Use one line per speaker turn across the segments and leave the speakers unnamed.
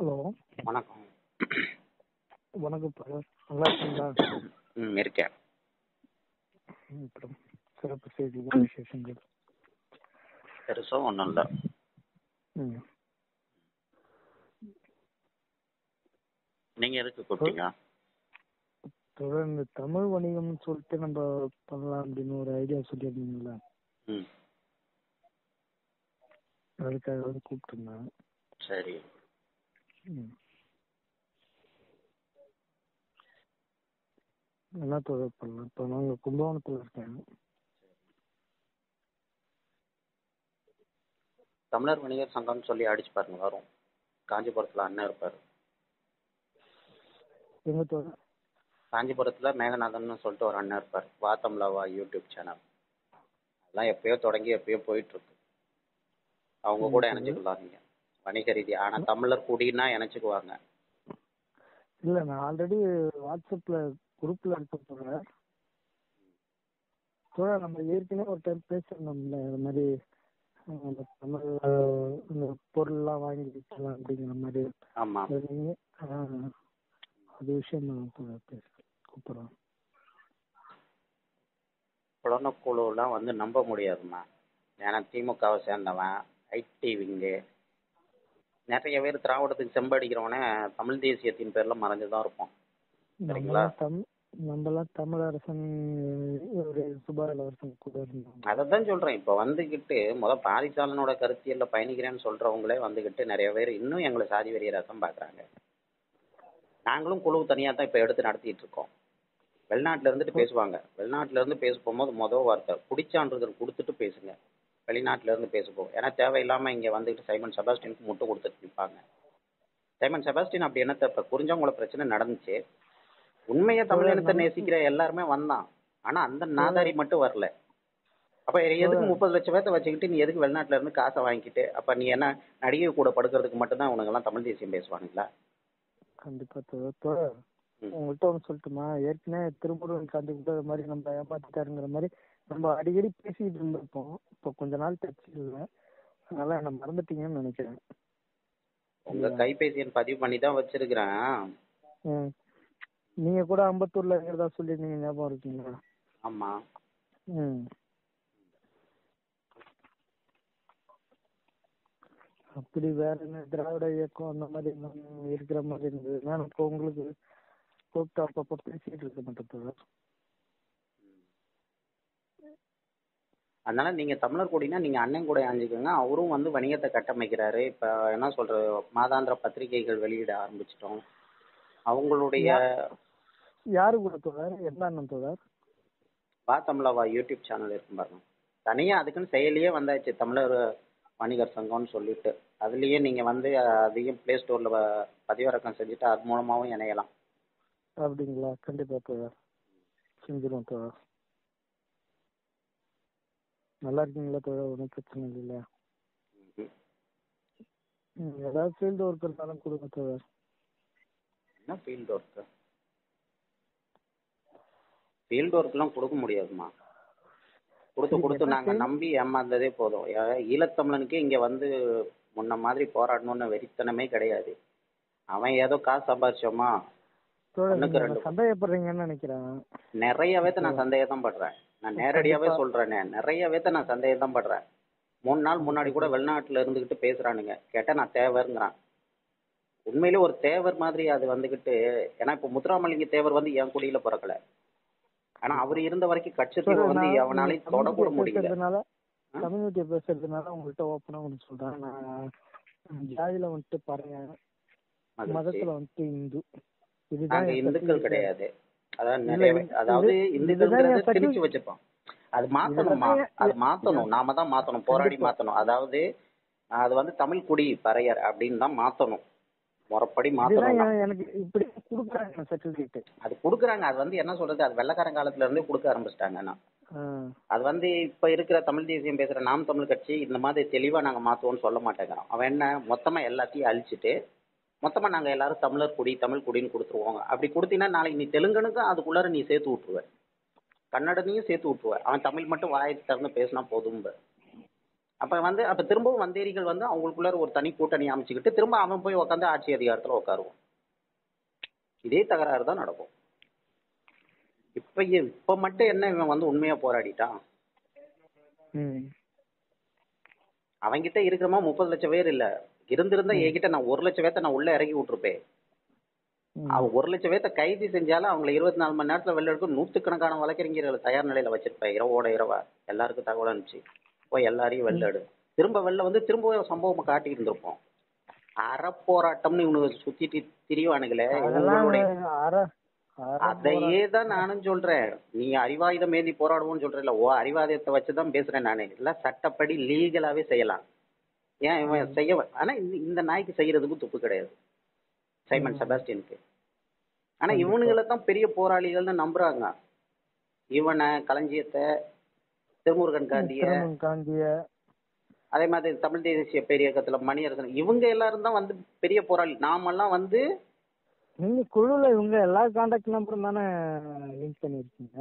Hello
வணக்கம்
வணக்கம் brother நல்லா இருக்கீங்களா
ம் இருக்கேன்
ம், அப்புறம் சிறப்பு செய்திகள் விசேஷங்கள்
பெருசாக ஒன்றும் இல்லை
ம்
நீங்கள் எதுக்கு கூப்பிட்டீங்க
தொடர் இந்த தமிழ் வணிகம்னு சொல்லிட்டு நம்ம பண்ணலாம் அப்படின்னு ஒரு ஐடியா சொல்லியிருந்தீங்களா
ம்
அதுக்காக வந்து கூப்பிட்டுருந்தேன்
சரி
ம் என்ன தொடர் பண்ணலாம் இப்போ நாங்கள் கும்பகோணத்தில் இருக்கேன்
தமிழர் வணிகர் சங்கம்னு சொல்லி அடிச்சு பாருங்க வரும் காஞ்சிபுரத்தில் அண்ணன் இருப்பார்
எங்க தொடர்
காஞ்சிபுரத்தில் மேகநாதன் சொல்லிட்டு ஒரு அண்ணன் இருப்பார் வா தமிழாவா யூடியூப் சேனல் அதெல்லாம் எப்பயோ தொடங்கி எப்பயோ போயிட்டு இருக்கு அவங்க கூட இணைஞ்சுக்கலாம் நீங்கள் வணிக ரீதி ஆனால் தமிழர் குடின்னா இணைச்சுக்குவாங்க
இல்லை நான் ஆல்ரெடி வாட்ஸ்அப்பில் குரூப்பில் இருக்க தொடர் தொடர் நம்ம ஏற்கனவே ஒரு டைம் பேசியிருந்தோம்ல இது மாதிரி அஹ், அந்த தமிழ் அஹ், இந்த பொருள்லாம் வாங்கி விற்கலாம் அப்படிங்கிற மாதிரி
ஆமாம்
அது நீங்க அஹ், அது விஷயம் நான் தொடர் பேச கூப்பிட்றேன்
புலனக்குழுலாம் வந்து நம்ப முடியாதும்மா ஏன்னா திமுகவை சேர்ந்தவன் ஐடி விங்கு நிறைய பேர் திராவிடத்துக்கு செம்படிக்கிறவனே தமிழ் தேசியத்தின் பேரில் மறைஞ்சு தான் இருப்போம் சரிங்களா?
நம்மலாம் தம் நம்மலாம் தமிழரசன் ஒரு சுபா இளவரசன் கூட இருந்தோம்
அதை தான் சொல்கிறேன் இப்போ வந்துக்கிட்டு முத பாரிசாலனோட கருத்தியலில் பயணிக்கிறேன்னு சொல்கிறவங்களே வந்துக்கிட்டு நிறைய பேர் இன்னும் எங்களை சாதி வெறிய ரசம் பார்க்குறாங்க நாங்களும் குழு தனியாக தான் இப்போ எடுத்து நடத்திட்டு இருக்கோம் வெளிநாட்டில் இருந்துட்டு பேசுவாங்க வெளிநாட்டில் இருந்து பேச போகும்போது மொதல் வார்த்தை குடிச்சான்றிதழ் கொடுத்துட்டு பேசுங்க வெளிநாட்டில் இருந்து பேச போகும் ஏன்னா தேவையில்லாமல் இங்கே வந்துக்கிட்டு சைமன் செபாஸ்டினுக்கு முட்டு கொடுத்துட்டு நிற்பாங்க சைமன் செபாஸ்டின் அப்படி என்னத்த இப்போ குறிஞ்சவங்கள பிரச்சனை நடந்துச்சு உண்மையா தமிழ் இனத்தை நேசிக்கிற எல்லாருமே வந்தான் ஆனா அந்த நாதாரி மட்டும் வரல அப்ப எதுக்கு முப்பது லட்சம் பேர்த்த வச்சுக்கிட்டு நீ எதுக்கு வெளிநாட்டுல இருந்து காசை வாங்கிக்கிட்டு அப்ப நீ என்ன நடிகை கூட படுக்கிறதுக்கு மட்டும்தான் உனக்கு எல்லாம் தமிழ் தேசியம் பேசுவானுங்களா
கண்டிப்பா தொடர் தொடர்
ம்.
உங்கள்கிட்ட ஒன்று சொல்லட்டுமா ஏற்கனவே திருமுருகன் காந்தி கூட இது மாதிரி நம்ம ஏமாத்திட்டாருங்கிற மாதிரி நம்ம அடிக்கடி பேசிக்கிட்டு இருந்திருப்போம் இப்போ கொஞ்ச நாள் டச் இல்லை அதனால என்ன மறந்துட்டீங்கன்னு நினைக்கிறேன்
உங்க கைபேசி எண் பதிவு பண்ணி தான் வச்சிருக்கிறேன்
ம் நீங்க கூட அம்பத்தூர்ல இருக்கிறதா சொல்லியிருந்தீங்க ஞாபகம் இருக்குங்களா
ஆமா
ம் அப்படி வேற என்ன திராவிட இயக்கம் அந்த மாதிரி எல்லாம் இருக்கிற மாதிரி இருந்தது நான் இப்போ உங்களுக்கு கூப்பிட்டு அப்பப்போ பேசிட்டு இருக்க மாட்டேன் தொடர்
அதனால நீங்க தமிழர் கூடினா நீங்க அண்ணன் கூட அணிஞ்சுக்கோங்க அவரும் வந்து வணிகத்தை கட்டமைக்கிறாரு இப்ப என்ன சொல்ற மாதாந்திர பத்திரிகைகள் வெளியிட ஆரம்பிச்சிட்டோம் அவங்களுடைய
யாரு கூட தொடர் என்ன அண்ணன் தொடர்
வா தமிழாவா யூடியூப் சேனல் இருக்கும் பாருங்க தனியா அதுக்குன்னு செயலியே வந்தாச்சு தமிழர் வணிகர் சங்கம்னு சொல்லிட்டு அதுலயே நீங்க வந்து அதையும் பிளே ஸ்டோர்ல பதிவிறக்கம் செஞ்சுட்டு அது மூலமாவும் இணையலாம்
அப்படிங்களா கண்டிப்பா தொடர் செஞ்சிருவோம் தொடர் நல்லா இருக்கீங்களா தொடர் ஒன்றும் பிரச்சனை இல்லைல்ல
ம்ஹும்.
ம் ஏதாவது ஃபீல்டு ஒர்க் இருந்தாலும் கொடுங்க தொடர்
என்ன ஃபீல்டு ஒர்க்கு ஃபீல்டு ஒர்க்லாம் கொடுக்க முடியாதுமா கொடுத்து கொடுத்து நாங்க நம்பி ஏமாந்ததே போதும் ஏ- ஈழத்தமிழனுக்கே இங்க வந்து முன்ன மாதிரி போராடணும்னு வெறித்தனமே கிடையாது அவன் ஏதோ காசு சம்பாதிச்சோமா
தொடர்
ஒண்ணுக்கு
நீங்க
ரெண்டு.
சந்தேகப்படுறீங்கன்னு நினைக்கிறேன்
நிறைய பேத்த நான் சந்தேகம் படுறேன் நான் நேரடியாவே சொல்றேனே நிறைய பேத்த நான் சந்தேகம் படுறேன் மூணு நாள் முன்னாடி கூட வெளிநாட்டுல இருந்துகிட்டு பேசுறானுங்க கேட்டா நான் தேவருங்கிறான் உண்மையிலே ஒரு தேவர் மாதிரி அது வந்துகிட்டு ஏன்னா இப்ப முத்துராமலிங்க தேவர் வந்து என் குடியில பிறக்கல ஆனா அவர் இருந்த வரைக்கும் கட்சத்தீவை வந்து எவனாலையும் தொட கூட முடியல
பேசுறதுனால கம்யூனிட்டியை பேசுறதுனால உங்கள்கிட்ட ஓப்பனா ஒன்று சொல்றேன் நான் ஜாதியில வந்துட்டு பாருங்க
மகிழ்ச்சி.
மதத்துல வந்துட்டு இந்து இதுதான்
நாங்க
என்
இந்துக்கள்
certificate.
கிடையாது அதாவது
இல்ல,
நிறைய
இது-
அதாவது
இது-
இந்துக்கள்ங்கிறது
இதுதான் என்
திணிச்சு
certificate.
வச்சிருப்போம் அது மாத்தணுமா
இதுதான் என்-
அது மாத்தணும் நாம தான் மாத்தணும் போராடி
கண்டிப்பா.
மாத்தணும் அதாவது அது வந்து தமிழ் குடி பறையர் அப்படின்னு தான் மாத்தணும் முறைப்படி
இதுதான்
மாத்தணும்
என்- எனக்கு இப்படி கொடுக்குறாங்க சர்டிபிகேட்
அது கொடுக்குறாங்க அது வந்து என்ன சொல்றது அது வெள்ளக்காரன் காலத்துல இருந்தே கொடுக்க ஆரம்பிச்சிட்டாங்க ஆனா அது வந்து இப்ப இருக்கிற தமிழ் தேசியம் பேசுற நாம் தமிழ் கட்சி இந்த மாதிரி தெளிவா நாங்க மாத்துவோம்னு சொல்ல மாட்டேங்கிறோம் அவன் என்ன மொத்தமா எல்லாத்தையும் அழிச்சிட்டு மொத்தமா நாங்க எல்லாரும் தமிழர் குடி தமிழ் குடின்னு கொடுத்துருவோங்க அப்படி கொடுத்தீங்கன்னா நாளைக்கு நீ தெலுங்கனுக்கும் அதுக்குள்ளார நீ சேர்த்து விட்டுருவ கன்னடனையும் சேர்த்து விட்டுருவ அவன் தமிழ் மட்டும் வாயை திறந்து பேசினா போதும் அப்ப வந்து அப்ப திரும்பவும் வந்தேரிகள் வந்து அவங்களுக்குள்ள ஒரு தனி கூட்டணி அமைச்சுக்கிட்டு திரும்ப அவன் போய் உட்காந்து ஆட்சி அதிகாரத்துல உட்காருவான் இதே தகராறு தான் நடக்கும் இப்ப இ- இப்ப மட்டும் என்ன இவன் வந்து உண்மையா போராடிட்டான்
ம்
அவன்கிட்ட இருக்கிறமா முப்பது லட்சம் பேர் இல்ல இருந்திருந்தா என்கிட்ட நான் ஒரு லட்சம் பேர்த்த நான் உள்ள இறக்கி விட்டுருப்பேன்
ம்.
அவன் ஒரு லட்சம் பேர்த்த கைது செஞ்சாலும் அவங்கள இருபத்தி நாலு மணி நேரத்துல வெளில எடுக்க நூத்துக்கணக்கான வழக்கறிஞர்களை தயார் நிலையில வச்சிருப்பேன் இரவோட இரவா எல்லாருக்கும் தகவல் அனுப்பிச்சு போய் எல்லாரையும் வெளில எடு திரும்ப வெளில வந்து திரும்ப ஒரு சம்பவம் காட்டிட்டு இருந்திருப்போம் அறப்போராட்டம்னு இவனுக்கு சுத்திட்டு திரிவானுங்களே
அதெல்லாம்
இவங்களுடைய
அற அற
அதையே தான் நானும் சொல்றேன் நீ அறிவாயுதம் மேந்தி போராடுவோம்னு சொல்றல ஓ அறிவாயுதத்தை வச்சுதான் பேசுறேன் நானு இல்ல சட்டப்படி லீகலாவே செய்யலாம் ஏன் இவன் செய்ய ஆனா இந்த- இந்த நாய்க்கு செய்யறதுக்கு துப்பு கிடையாது சைமன் செபாஸ்டியனுக்கு ஆனா இவனுங்களை தான் பெரிய போராளிகள்னு நம்புறாங்க இவனை களஞ்சியத்தை திருமுருகன் காந்திய
திருமணம் காந்திய
அதே மாதிரி தமிழ் தேசிய பேரியக்கத்துல மணியரசன் இவங்க எல்லாரும் தான் வந்து பெரிய போராளி நாமெல்லாம் வந்து
நீங்க குழுல இவங்க எல்லா கான்டாக்ட் நம்பரும் தானே லிங்க் பண்ணிருக்கீங்க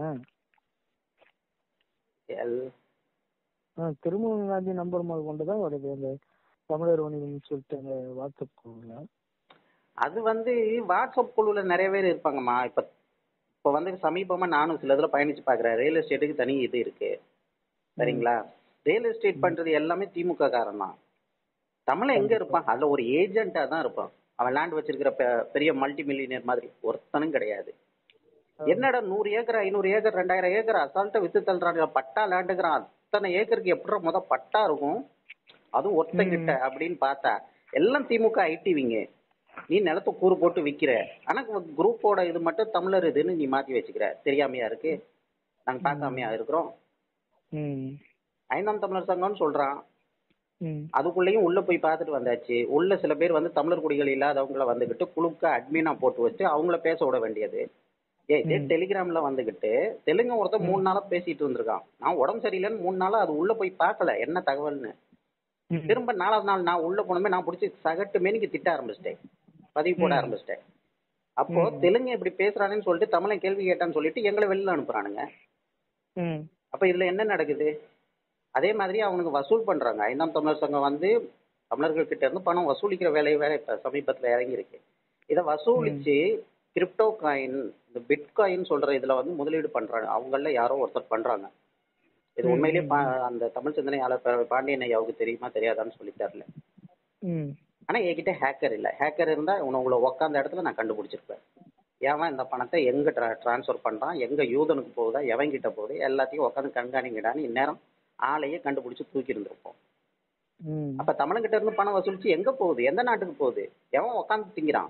எல்-
ஆ, திருமுருகன் காந்தி நம்பர் முதல் கொண்டு தான் வருது அந்த தமிழர் வணிகம்னு சொல்லிட்டு அந்த வாட்ஸ்அப் குழுல
அது வந்து வாட்ஸ்அப் குழுல நிறைய பேர் இருப்பாங்கம்மா இப்ப இப்ப வந்து சமீபமா நானும் சில இதுல பயணிச்சு பாக்குறேன் ரியல் எஸ்டேட்டுக்கு தனி இது இருக்கு சரிங்களா ரியல் எஸ்டேட் பண்றது எல்லாமே திமுக காரன் தான் தமிழன் எங்க இருப்பான் அதுல ஒரு ஏஜென்ட்டா தான் இருப்பான் அவன் லேண்ட் வச்சிருக்கிற பெ- பெரிய மல்டி மில்லியனர் மாதிரி ஒருத்தனும் கிடையாது என்னடா நூறு ஏக்கர் ஐநூறு ஏக்கர் ரெண்டாயிரம் ஏக்கர் அசால்ட்டா வித்து தள்ளுறாங்க பட்டா லேண்டுக்கிறான் அத்தனை ஏக்கருக்கு எப்படி முத பட்டா இருக்கும் அதுவும் ஒருத்தங்கிட்ட அப்படின்னு பார்த்தா எல்லாம் திமுக ஐடிவிங்க நீ நிலத்தை கூறு போட்டு விக்கிற ஆனா குரூப்போட இது மட்டும் தமிழர் இதுன்னு நீ மாத்தி வச்சுக்கிற தெரியாமையா இருக்கு நாங்க பார்க்காமையா இருக்கிறோம்
ம்
ஐந்தாம் தமிழர் சங்கம்னு சொல்றான்
ம்
அதுக்குள்ளேயும் உள்ள போய் பார்த்துட்டு வந்தாச்சு உள்ள சில பேர் வந்து தமிழர் குடிகள் இல்லாதவங்கள வந்துகிட்டு குழுக்க அட்மினா போட்டு வச்சு அவங்கள பேச விட வேண்டியது ஏ இதே டெலிகிராம்ல வந்துகிட்டு தெலுங்கு ஒருத்தன் மூணு நாளா பேசிட்டு இருந்திருக்கான் நான் உடம்பு சரியில்லைன்னு மூணு நாளா அது உள்ள போய் பார்க்கல என்ன தகவல்னு
ம்.
திரும்ப நாலாவது நாள் நான் உள்ள போனமே நான் பிடிச்சி சகட்டு மேனிக்கு திட்ட ஆரம்பிச்சிட்டேன் பதிவு போட ஆரம்பிச்சிட்டேன் அப்போ தெலுங்கு இப்படி பேசுறானேன்னு சொல்லிட்டு தமிழன் கேள்வி கேட்டான்னு சொல்லிட்டு எங்களை வெளில அனுப்புறானுங்க
ம்
அப்ப இதுல என்ன நடக்குது அதே மாதிரி அவனுக்கு வசூல் பண்றாங்க ஐந்தாம் தமிழர் சங்கம் வந்து தமிழர்கள் கிட்ட இருந்து பணம் வசூலிக்கிற வேலையை வேற இப்ப சமீபத்துல இறங்கி இருக்கு இதை வசூலிச்சு கிரிப்டோ காயின் இந்த பிட் காயின் சொல்ற இதுல வந்து முதலீடு பண்றாங்க அவங்கள யாரோ ஒருத்தர் பண்றாங்க இது உண்மையிலேயே பா- அந்த தமிழ் சிந்தனையாளர் பா- பாண்டியன் ஐயாவுக்கு தெரியுமா தெரியாதான்னு சொல்லி தெரியல
ம்
ஆனா என்கிட்ட ஹேக்கர் இல்ல ஹேக்கர் இருந்தா உன உங்களை உட்காந்த இடத்துல நான் கண்டுபிடிச்சிருப்பேன் ஏவன் இந்த பணத்தை எங்க டிரான்ஸ்ஃபர் பண்றான் எங்க யூதனுக்கு போகுதா எவன் கிட்ட போகுது எல்லாத்தையும் உட்காந்து கண்காணிங்கடான்னு இந்நேரம் ஆளையே கண்டுபிடிச்சு தூக்கி இருந்திருப்போம்
ம்
அப்ப தமிழன்கிட்ட இருந்து பணம் வசூலிச்சு எங்க போகுது எந்த நாட்டுக்கு போகுது எவன் உட்காந்து திங்கிறான்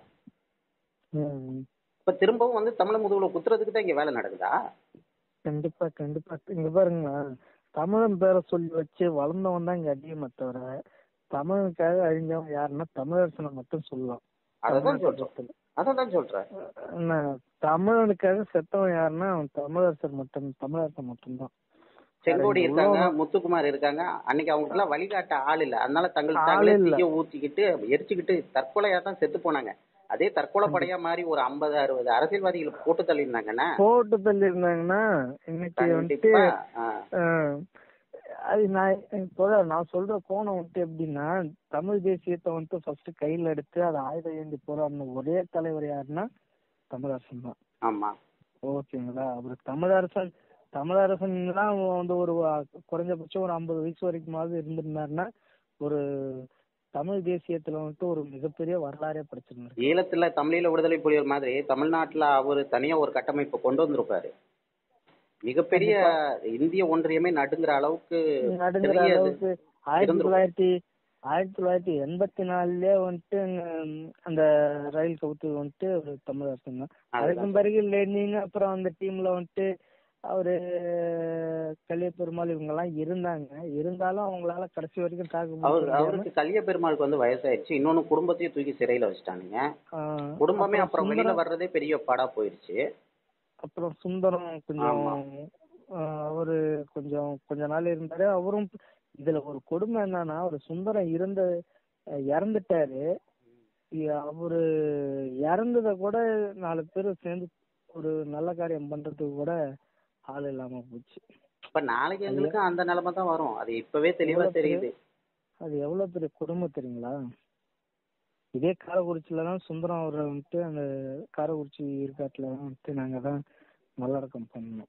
ம்
இப்ப திரும்பவும் வந்து தமிழ் முதுகுல குத்துறதுக்கு தான் இங்க வேலை நடக்குதா
கண்டிப்பா கண்டிப்பா இங்க பாருங்களேன் தமிழன் பேரை சொல்லி வச்சு வளர்ந்தவன் தான் இங்க அதிகமே தவிர தமிழனுக்காக அழிஞ்சவன் யாருன்னா தமிழரசனை மட்டும் சொல்லலாம்
அததான் சொல்றேன் அததான் சொல்றேன்
என்ன தமிழனுக்காக செத்தவன் யாருன்னா அவன் தமிழரசர் மட்டும் தமிழரசன் மட்டும்தான்
செங்கோடி இருக்காங்க முத்துக்குமார் இருக்காங்க அன்னைக்கு அவங்களுக்கு எல்லாம் வழிகாட்ட ஆள் இல்ல அதனால தங்களுக்கு
ஆள்
தாங்களே
இல்ல.
தீய ஊத்திக்கிட்டு எரிச்சுக்கிட்டு தற்கொலையா தான் செத்து போனாங்க அதே தற்கொலை படையா மாதிரி ஒரு ஐம்பது அறுபது அரசியல்வாதிகள் போட்டு தள்ளியிருந்தாங்கன்னா
போட்டு தள்ளி இருந்தாங்கன்னா இன்னைக்கு வந்துட்டு
கண்டிப்பா ஆ.
ஆஹ், அது நான் இப்போ நான் சொல்ற கோணம் வந்துட்டு எப்படின்னா தமிழ் தேசியத்தை வந்துட்டு ஃபர்ஸ்ட் கையில எடுத்து அதை ஆயுதம் ஏந்தி போராடின ஒரே தலைவர் யாருன்னா தமிழரசன் தான்
ஆமா
ஓகேங்களா அவர் தமிழரசன் தமிழரசன் தான் வந்து ஒரு வ- குறைஞ்சபட்சம் ஒரு ஐம்பது வயசு வரைக்குமாவது இருந்திருந்தாருன்னா ஒரு தமிழ் தேசியத்துல வந்துட்டு ஒரு மிகப்பெரிய வரலாறே படிச்சிருந்தாரு
ஈழத்துல தமிழீழ விடுதலை புலிகள் மாதிரி தமிழ்நாட்டுல அவரு தனியா ஒரு கட்டமைப்பு கொண்டு வந்திருப்பாரு மிகப்பெரிய இந்திய ஒன்றியமே நடுங்கிற அளவுக்கு
நடுங்கிற
பெரிய இது
அளவுக்கு ஆயிரத்தி
இருந்திருக்கும்.
தொள்ளாயிரத்தி ஆயிரத்தி தொள்ளாயிரத்தி எண்பத்தி நாலுலயே வந்துட்டு உம், அந்த ரயில் கவுத்து வந்துட்டு ஒரு தமிழரசன் தான் அதுக்கும் பிறகு லெனின் அப்புறம் அந்த டீம்ல வந்துட்டு அவரு கலிய பெருமாள் இவங்க எல்லாம் இருந்தாங்க இருந்தாலும் அவங்களால கடைசி வரைக்கும் தாக்கு
அவர்
பிடிக்க முடியாம,
அவருக்கு கலிய பெருமாளுக்கு வந்து வயசாயிடுச்சு இன்னொன்னு குடும்பத்தையும் தூக்கி சிறையில வச்சுட்டானுங்க
ஆஹ்,
குடும்பமே
அப்புறம்
அப்புறம் வெளியில
சுந்தரம்
வர்றதே பெரிய பாடா போயிருச்சு
அப்புறம் சுந்தரம் கொஞ்சம்
ஆமா.
ஆஹ், அவரு கொஞ்சம் கொஞ்ச நாள் இருந்தாரு அவரும் இதுல ஒரு கொடுமை என்னன்னா ஒரு சுந்தரம் இருந்த அஹ், இறந்துட்டாரு இ- அவரு இறந்தத கூட நாலு பேர் சேர்ந்து ஒரு நல்ல காரியம் பண்றதுக்கு கூட ஆள் இல்லாம போச்சு
இப்ப நாளைக்கு எங்களுக்கு அந்த நிலைமை தான் வரும் அது இப்பவே தெளிவா
எவ்வளவு பெரிய-
தெரியுது
அது எவ்வளவு பெரிய கொடுமை தெரியுங்களா இதே காரக்குறிச்சியில தான் சுந்தரம் அவரை வந்துட்டு அந்த காரக்குறிச்சி இருக்காட்டுல தான் வந்துட்டு நாங்க தான் நல்லடக்கம் பண்ணோம்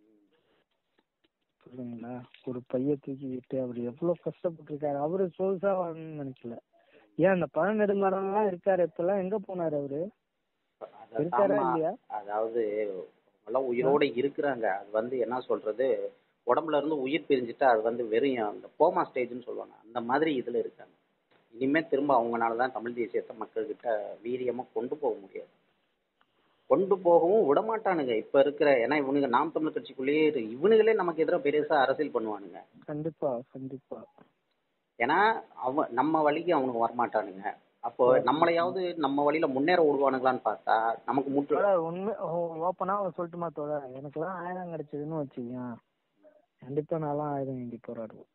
புரியுதுங்களா ஒரு பைய தூக்கிக்கிட்டு அவர் எவ்வளவு கஷ்டப்பட்டிருக்காரு அவரு சொகுசா வாழணும்னு நினைக்கல ஏன் அந்த பழநெடுமாறன்லாம் இருக்காரு இப்பெல்லாம் எங்க போனாரு அவரு இருக்காரா
ஆமா.
இல்லையா
அதாவது எல்லாம் உயிரோட இருக்கிறாங்க அது வந்து என்ன சொல்றது உடம்புல இருந்து உயிர் பிரிஞ்சுட்டா அது வந்து வெறும் அந்த கோமா ஸ்டேஜ்னு சொல்லுவாங்க அந்த மாதிரி இதுல இருக்காங்க இனிமே திரும்ப அவங்கனால தான் தமிழ் தேசியத்தை மக்கள்கிட்ட வீரியமா கொண்டு போக முடியாது கொண்டு போகவும் விடமாட்டானுங்க இப்ப இருக்கிற ஏன்னா இவனுங்க நாம் தமிழ் கட்சிக்குள்ளேயே இரு- இவனுங்களே நமக்கு எதிராக பெருசா அரசியல் பண்ணுவானுங்க
கண்டிப்பா கண்டிப்பா
ஏன்னா அவன் நம்ம வழிக்கு அவனுக்கு வரமாட்டானுங்க அப்போ நம்மளையாவது நம்ம வழியில முன்னேற விடுவானுங்களான்னு பார்த்தா நமக்கு முற்று
தோழர் உண்மை ஓப்பனா சொல்லிட்டுமா தோழர் எனக்குலாம் ஆயிரம் கிடைச்சதுன்னு வச்சுக்கேன் கண்டிப்பா நான்லாம் ஆயிரம் வேண்டி போராடுவோம்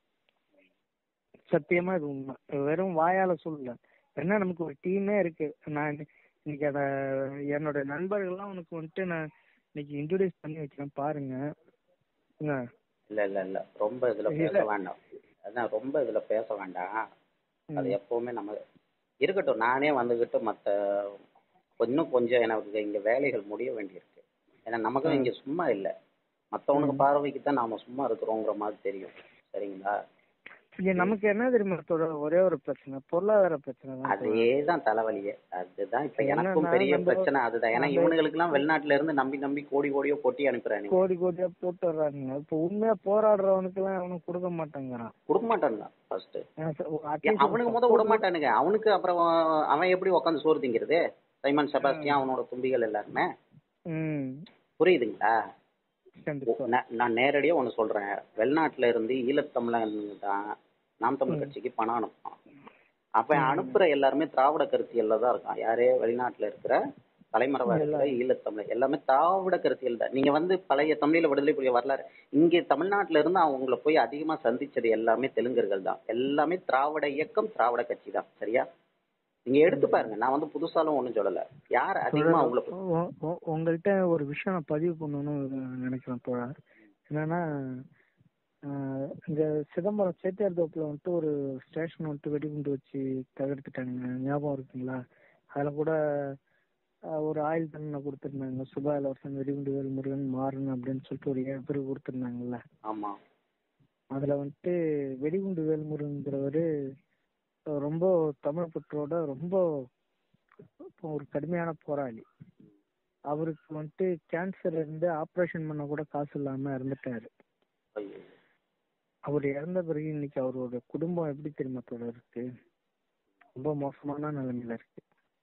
சத்தியமா இது உண்மை வெறும் வாயால சொல்லல ஏன்னா நமக்கு ஒரு டீமே இருக்கு நான் இன்னி- இன்னைக்கு அத என்னோட நண்பர்கள்லாம் உனக்கு வந்துட்டு நான் இன்னைக்கு இன்ட்ரோடியூஸ் பண்ணி வைக்கிறேன் பாருங்க என்ன?
இல்ல இல்ல இல்ல ரொம்ப இதுல
இல்ல.
பேச வேண்டாம் அதான் ரொம்ப இதுல பேச வேண்டாம் அது
ம்.
எப்பவுமே நம்ம இருக்கட்டும் நானே வந்துகிட்டு மத்த இன்னும் கொஞ்சம் எனக்கு இங்க வேலைகள் முடிய வேண்டியிருக்கு ஏன்னா நமக்கும் இங்க சும்மா இல்ல மத்தவனுக்கு பார்வைக்கு தான் நாம சும்மா இருக்கிறோங்கிற மாதிரி தெரியும் சரிங்களா
இங்க நமக்கு என்ன தெரியுமா தோழர் ஒரே ஒரு பிரச்சனை பொருளாதார பிரச்சனை தான்
அதே தான் தலைவலியே அதுதான் இப்ப
என்னன்னா
எனக்கும் பெரிய
நம்ம-
பிரச்சனை அதுதான் ஏன்னா
நம்ம-
இவனுங்களுக்கு எல்லாம் வெளிநாட்டுல இருந்து நம்பி நம்பி கோடி கோடியோ கொட்டி அனுப்புறானுங்க
கோடி கோடியா போட்டு வர்றாங்க இப்ப உண்மையா போராடுறவனுக்கு எல்லாம் அவனுக்கு கொடுக்க மாட்டேங்கிறான்
கொடுக்க மாட்டானுங்க ஃபர்ஸ்ட்
ஏன் சார், ஒரு atleast ஒரு
அவனுக்கு முத விட மாட்டானுங்க அவனுக்கு அப்புறம் அவன் எப்படி உட்காந்து சோறு திங்கிறது சைமன் செபாஸ்டியன் அவனோட தும்பிகள் எல்லாருமே
ம்
புரியுதுங்களா
கண்டிப்பா
நான் நான் நேரடியா ஒண்ணு சொல்றேன் வெளிநாட்டுல இருந்து ஈழத்தமிழன் தான் நாம் தமிழ் கட்சிக்கு பணம் அனுப்புவான் அப்ப அனுப்புற எல்லாருமே திராவிட கருத்தியல்ல தான் இருக்கான் யாரே வெளிநாட்டுல இருக்கிற தலைமறைவா இருக்கிற ஈழத்தமிழர் எல்லாமே திராவிட கருத்தியல் தான் நீங்க வந்து பழைய தமிழீழ விடுதலை புலிய வரலாறு இங்க தமிழ்நாட்டுல இருந்து அவங்கள போய் அதிகமா சந்திச்சது எல்லாமே தெலுங்கர்கள் தான் எல்லாமே திராவிட இயக்கம் திராவிட கட்சி தான் சரியா நீங்க எடுத்து பாருங்க நான் வந்து புதுசாலும் ஒண்ணும் சொல்லல யார் அதிகமா அவங்கள போய்
உ- உ- உங்கள்ட்ட ஒரு விஷயம் நான் பதிவு பண்ணணும்னு நினைக்கிறேன் தோழர் என்னன்னா ஆஹ் இங்க சிதம்பரம் சேத்தியார் தோப்புல வந்துட்டு ஒரு ஸ்டேஷன் வந்துட்டு வெடிகுண்டு வச்சு தகர்த்துட்டாங்க ஞாபகம் இருக்குங்களா அதுல கூட ஆஹ் ஒரு ஆயில் தண்டனை கொடுத்துருந்தாங்க சுபா இலவசன் வெடிகுண்டு வேல்முருகன் மாறன் அப்படின்னு சொல்லிட்டு ஒரு ஏழு பேர் கொடுத்துருந்தாங்கல்ல
ஆமா
அதுல வந்துட்டு வெடிகுண்டு வேல்முருகங்கிறவரு ரொம்ப தமிழ் பற்றோட ரொம்ப இப்போ ஒரு கடுமையான போராளி அவருக்கு வந்துட்டு கேன்சர் இருந்து ஆப்ரேஷன் பண்ண கூட காசு இல்லாம இறந்துட்டாரு
ஐயோ.
அவர் இறந்த பிறகு இன்னைக்கு அவரோட குடும்பம் எப்படி தெரியுமா தொடர் இருக்கு ரொம்ப மோசமான நிலைமையில இருக்கு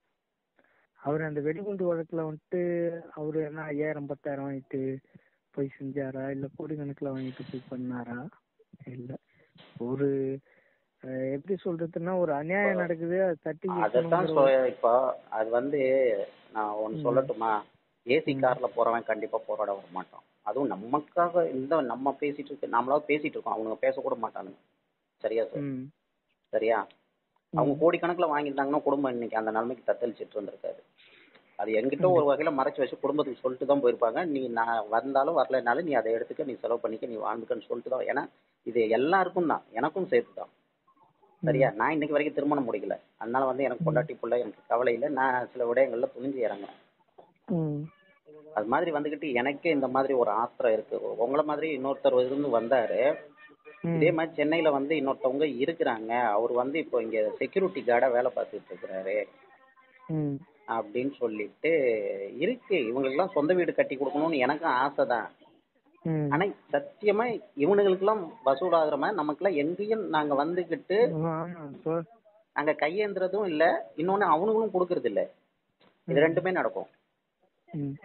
அவர் அந்த வெடிகுண்டு வழக்குல வந்துட்டு அவரு என்ன ஐயாயிரம் பத்தாயிரம் வாங்கிட்டு போய் செஞ்சாரா இல்ல கோடி கணக்குல வாங்கிட்டு போய் பண்ணாரா இல்ல ஒரு அஹ், எப்படி சொல்றதுன்னா ஒரு அநியாயம் நடக்குது அதை தட்டி
அதத்தான்
கேட்கணுங்கிற
சொ- இப்போ அது வந்து நான் ஒன்னு சொல்லட்டுமா ஏசி கார்ல போறவன் கண்டிப்பா போராட வர மாட்டான் அதுவும் நமக்காக இந்த நம்ம பேசிட்டு இருக்க நம்மளாவது பேசிட்டு இருக்கோம் அவங்க பேசக்கூட மாட்டானுங்க சரியா சார்
ம்
சரியா அவங்க கோடிக்கணக்குல வாங்கியிருந்தாங்கன்னா குடும்பம் இன்னைக்கு அந்த நிலைமைக்கு தத்தளிச்சிட்டு இருந்திருக்காது அது என்கிட்ட ஒரு வகையில மறைச்சு வச்சு குடும்பத்துக்கு சொல்லிட்டு தான் போயிருப்பாங்க நீ நான் வந்தாலும் வரலைனாலும் நீ அதை எடுத்துக்க நீ செலவு பண்ணிக்க நீ வாழ்ந்துக்கன்னு சொல்லிட்டு தான் ஏன்னா இது எல்லாருக்கும் தான் எனக்கும் சேர்த்து தான் சரியா நான் இன்னைக்கு வரைக்கும் திருமணம் முடிக்கல அதனால வந்து எனக்கு பொண்டாட்டி புள்ள எனக்கு கவலை இல்லை நான் சில விடயங்கள்ல துணிஞ்சு இறங்குறேன்
ம்
அது மாதிரி வந்துகிட்டு எனக்கே இந்த மாதிரி ஒரு ஆத்திரம் இருக்கு உங்களை மாதிரி இன்னொருத்தர் இருந்து வந்தாரு
ம்.
இதே மாதிரி சென்னையில வந்து இன்னொருத்தவங்க இருக்கிறாங்க அவர் வந்து இப்போ இங்க செக்யூரிட்டி கார்டா வேலை பார்த்துட்டு இருக்கிறாரு
ம்
அப்படின்னு சொல்லிட்டு இருக்கு இவங்களுக்கெல்லாம் சொந்த வீடு கட்டி கொடுக்கணும்னு எனக்கும் ஆசை தான்
ம்
ஆனா சத்தியமா இவனுங்களுக்கெல்லாம் வசூலாகிற மாதிரி நமக்கெல்லாம் எங்கேயும் நாங்க வந்துகிட்டு
ஆமா இப்போ
நாங்க கையேந்துறதும் இல்ல இன்னொன்னு அவனுங்களும் கொடுக்கறது இல்ல இது ரெண்டுமே நடக்கும்
ம்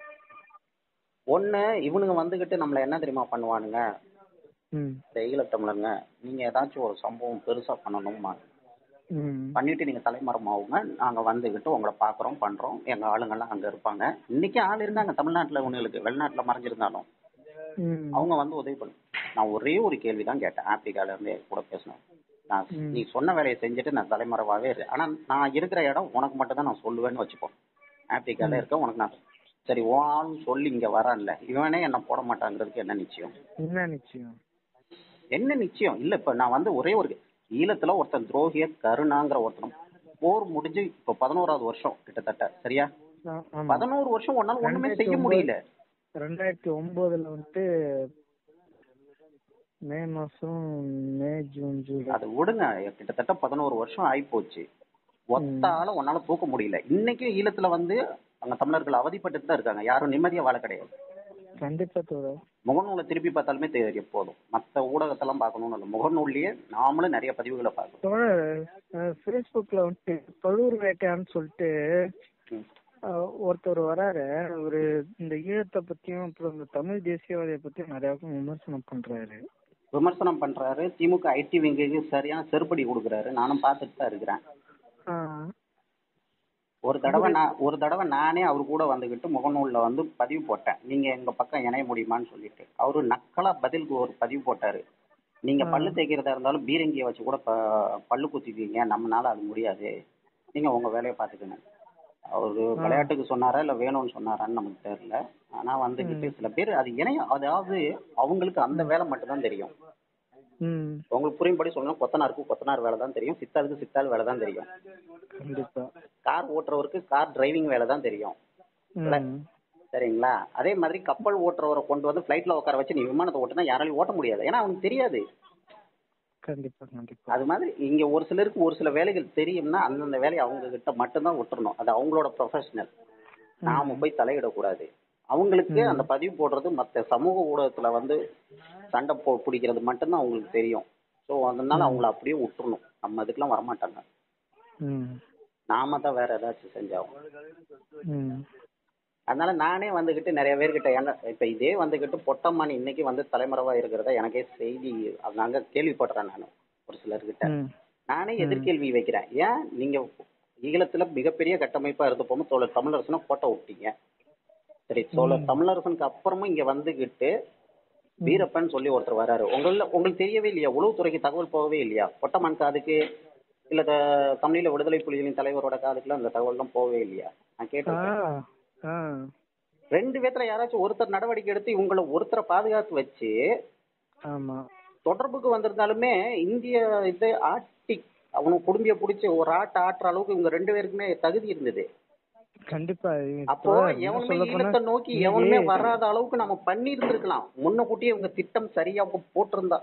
ஒண்ணு இவனுங்க வந்துகிட்டு நம்மள என்ன தெரியுமா பண்ணுவானுங்க
ம்
இந்த ஈழத்தமிழங்க நீங்க ஏதாச்சும் ஒரு சம்பவம் பெருசா பண்ணணுமா
ம்
பண்ணிட்டு நீங்க தலைமறைமாவுங்க நாங்க வந்துகிட்டு உங்களை பாக்குறோம் பண்றோம் எங்க ஆளுங்கெல்லாம் அங்க இருப்பாங்க இன்னைக்கு ஆள் இருந்தாங்க தமிழ்நாட்டுல உனங்களுக்கு வெளிநாட்டுல மறைஞ்சிருந்தாலும்
ம்
அவங்க வந்து உதவி பண்ணு நான் ஒரே ஒரு கேள்வி தான் கேட்டேன் ஆப்பிரிக்கால இருந்து கூட பேசினேன் நான்
ம்.
நீ சொன்ன வேலையை செஞ்சுட்டு நான் தலைமறைவாவே இரு ஆனா நான் இருக்கிற இடம் உனக்கு மட்டும் தான் நான் சொல்லுவேன்னு வச்சுப்போம் ஆப்பிரிக்கால இருக்க உனக்கு நான் சரி வான்னு சொல்லி இங்க வரான்ல இவனே என்ன போட மாட்டாங்கிறதுக்கு என்ன நிச்சயம்
என்ன நிச்சயம்
என்ன நிச்சயம் இல்ல இப்ப நான் வந்து ஒரே ஒரு ஈழத்துல ஒருத்தன் துரோகிய கருணாங்கிற ஒருத்தனும் போர் முடிஞ்சு இப்ப பதினோராவது வருஷம் கிட்டத்தட்ட சரியா
ஆ- ஆமா
பதினோரு வருஷம் உன்னால ஒண்ணுமே செய்ய
ரெண்டாயிரத்தி
முடியல
ரெண்டாயிரத்தி ஒன்பதுல வந்துட்டு மே மாசம் மே ஜூன் ஜூலை
அது விடுங்க கிட்டத்தட்ட பதினோரு வருஷம் ஆயிப்போச்சு ஒத்தால உன்னால தூக்க முடியல இன்னைக்கும் ஈழத்துல வந்து அங்க தமிழர்கள் அவதிப்பட்டு தான் இருக்காங்க யாரும் நிம்மதியா வாழ கிடையாது
கண்டிப்பா தோழர்
முகநூலை திருப்பி பார்த்தாலுமே தெரியும் போதும் மத்த ஊடகத்தெல்லாம் பார்க்கணும்னு இல்லை முகநூல்லயே நாமளும் நிறைய பதிவுகளை பார்க்கணும்
தோழர் ஃபேஸ்புக்ல வந்துட்டு பழுவூர் வேட்டையான்னு சொல்லிட்டு
ம்.
அஹ், ஒருத்தர் வராரு அவரு இந்த ஈழத்தை பத்தியும் அப்புறம் இந்த தமிழ் தேசியவாதியை பத்தியும் நிறைய விமர்சனம் பண்றாரு
விமர்சனம் பண்றாரு திமுக ஐடி விங்குக்கு சரியான செருப்படி கொடுக்குறாரு நானும் பார்த்துட்டு தான் இருக்கிறேன்
ஆஹ்,
ஒரு தடவை நான் ஒரு தடவை நானே அவர் கூட வந்துகிட்டு முகநூல்ல வந்து பதிவு போட்டேன் நீங்க எங்க பக்கம் இணைய முடியுமான்னு சொல்லிட்டு அவரு நக்கலா பதிலுக்கு ஒரு பதிவு போட்டாரு நீங்க பல்லு தேய்க்கிறதா இருந்தாலும் பீரங்கியை வச்சு கூட ப- பல்லு குத்திக்குவீங்க நம்மனால அது முடியாது நீங்க உங்க வேலையை பாத்துக்கணும் அவரு விளையாட்டுக்கு சொன்னாரா இல்ல வேணும்னு சொன்னாரான்னு நமக்கு தெரியல ஆனா வந்துகிட்டு சில பேர் அது இணையம் அதாவது அவங்களுக்கு அந்த வேலை மட்டும் தான் தெரியும்
ம்
உங்களுக்கு புரியும்படி சொல்லணும் கொத்தனாருக்கு கொத்தனார் வேலை தான் தெரியும் சித்தாளுக்கு சித்தாள் வேலை தான் தெரியும்
கண்டிப்பா
கார் ஓட்டுறவருக்கு கார் டிரைவிங் வேலை தான் தெரியும்
ம்
சரிங்களா அதே மாதிரி கப்பல் ஓட்டுறவரை கொண்டு வந்து ஃபிளைட்ல உட்கார வச்சு நீ விமானத்தை ஓட்டுனா யாராலையும் ஓட்ட முடியாது ஏன்னா அவனுக்கு தெரியாது
கண்டிப்பா கண்டிப்பா
அது மாதிரி இங்க ஒரு சிலருக்கு ஒரு சில வேலைகள் தெரியும்னா அந்தந்த வேலையை அவங்க கிட்ட மட்டும்தான் விட்டுறணும் அது அவங்களோட ப்ரொஃபஷனல் நாம போய் தலையிடக்கூடாது அவங்களுக்கு அந்த பதிவு போடுறது மத்த சமூக ஊடகத்துல வந்து சண்டை போ பிடிக்கிறது மட்டும்தான் அவங்களுக்கு தெரியும் ஸோ அதனால அவங்கள அப்படியே விட்டுறணும் நம்ம இதுக்கெல்லாம் வரமாட்டாங்க
ம்
நாம தான் வேற ஏதாச்சும் செஞ்சாகும்
ம்
அதனால நானே வந்துகிட்டு நிறைய பேர்கிட்ட என்ன இப்ப இதே வந்துகிட்டு பொட்டம்மான் இன்னைக்கு வந்து தலைமறைவா இருக்கிறதா எனக்கே செய்தி அது நாங்க கேள்விப்படுறேன் நான் ஒரு சிலர்கிட்ட
ம்
நானே எதிர்கேள்வி வைக்கிறேன் ஏன் நீங்க ஈழத்துல மிகப்பெரிய கட்டமைப்பா இருந்தப்போமோ தோழர் தமிழரசனை கோட்டை விட்டீங்க சரி தோழர் தமிழரசனுக்கு அப்புறமும் இங்க வந்துகிட்டு வீரப்பன் சொல்லி ஒருத்தர் வராரு உங்கள உங்களுக்கு தெரியவே இல்லையா உளவுத்துறைக்கு தகவல் போகவே இல்லையா பொட்டமான் காதுக்கு இல்ல த- தமிழீழ விடுதலை புலிகளின் தலைவரோட காதுக்குலாம் அந்த தகவல்லாம் போகவே இல்லையா நான்
ஆ
கேட்டிருக்கேன்
ஆ
ரெண்டு பேத்துல யாராச்சும் ஒருத்தர் நடவடிக்கை எடுத்து இவங்கள ஒருத்தரை பாதுகாத்து வச்சு
ஆமா
தொடர்புக்கு வந்திருந்தாலுமே இந்திய இது ஆட்டி அவனுக்கு குடும்பிய பிடிச்சி ஒரு ஆட்ட ஆட்டுற அளவுக்கு இவங்க ரெண்டு பேருக்குமே தகுதி இருந்தது
கண்டிப்பா
அப்போ எவனுமே ஈழத்தை நோக்கி எவனுமே வராத அளவுக்கு நம்ம பண்ணி இருந்திருக்கலாம் முன்ன கூட்டியே இவங்க திட்டம் சரியா போட்டிருந்தா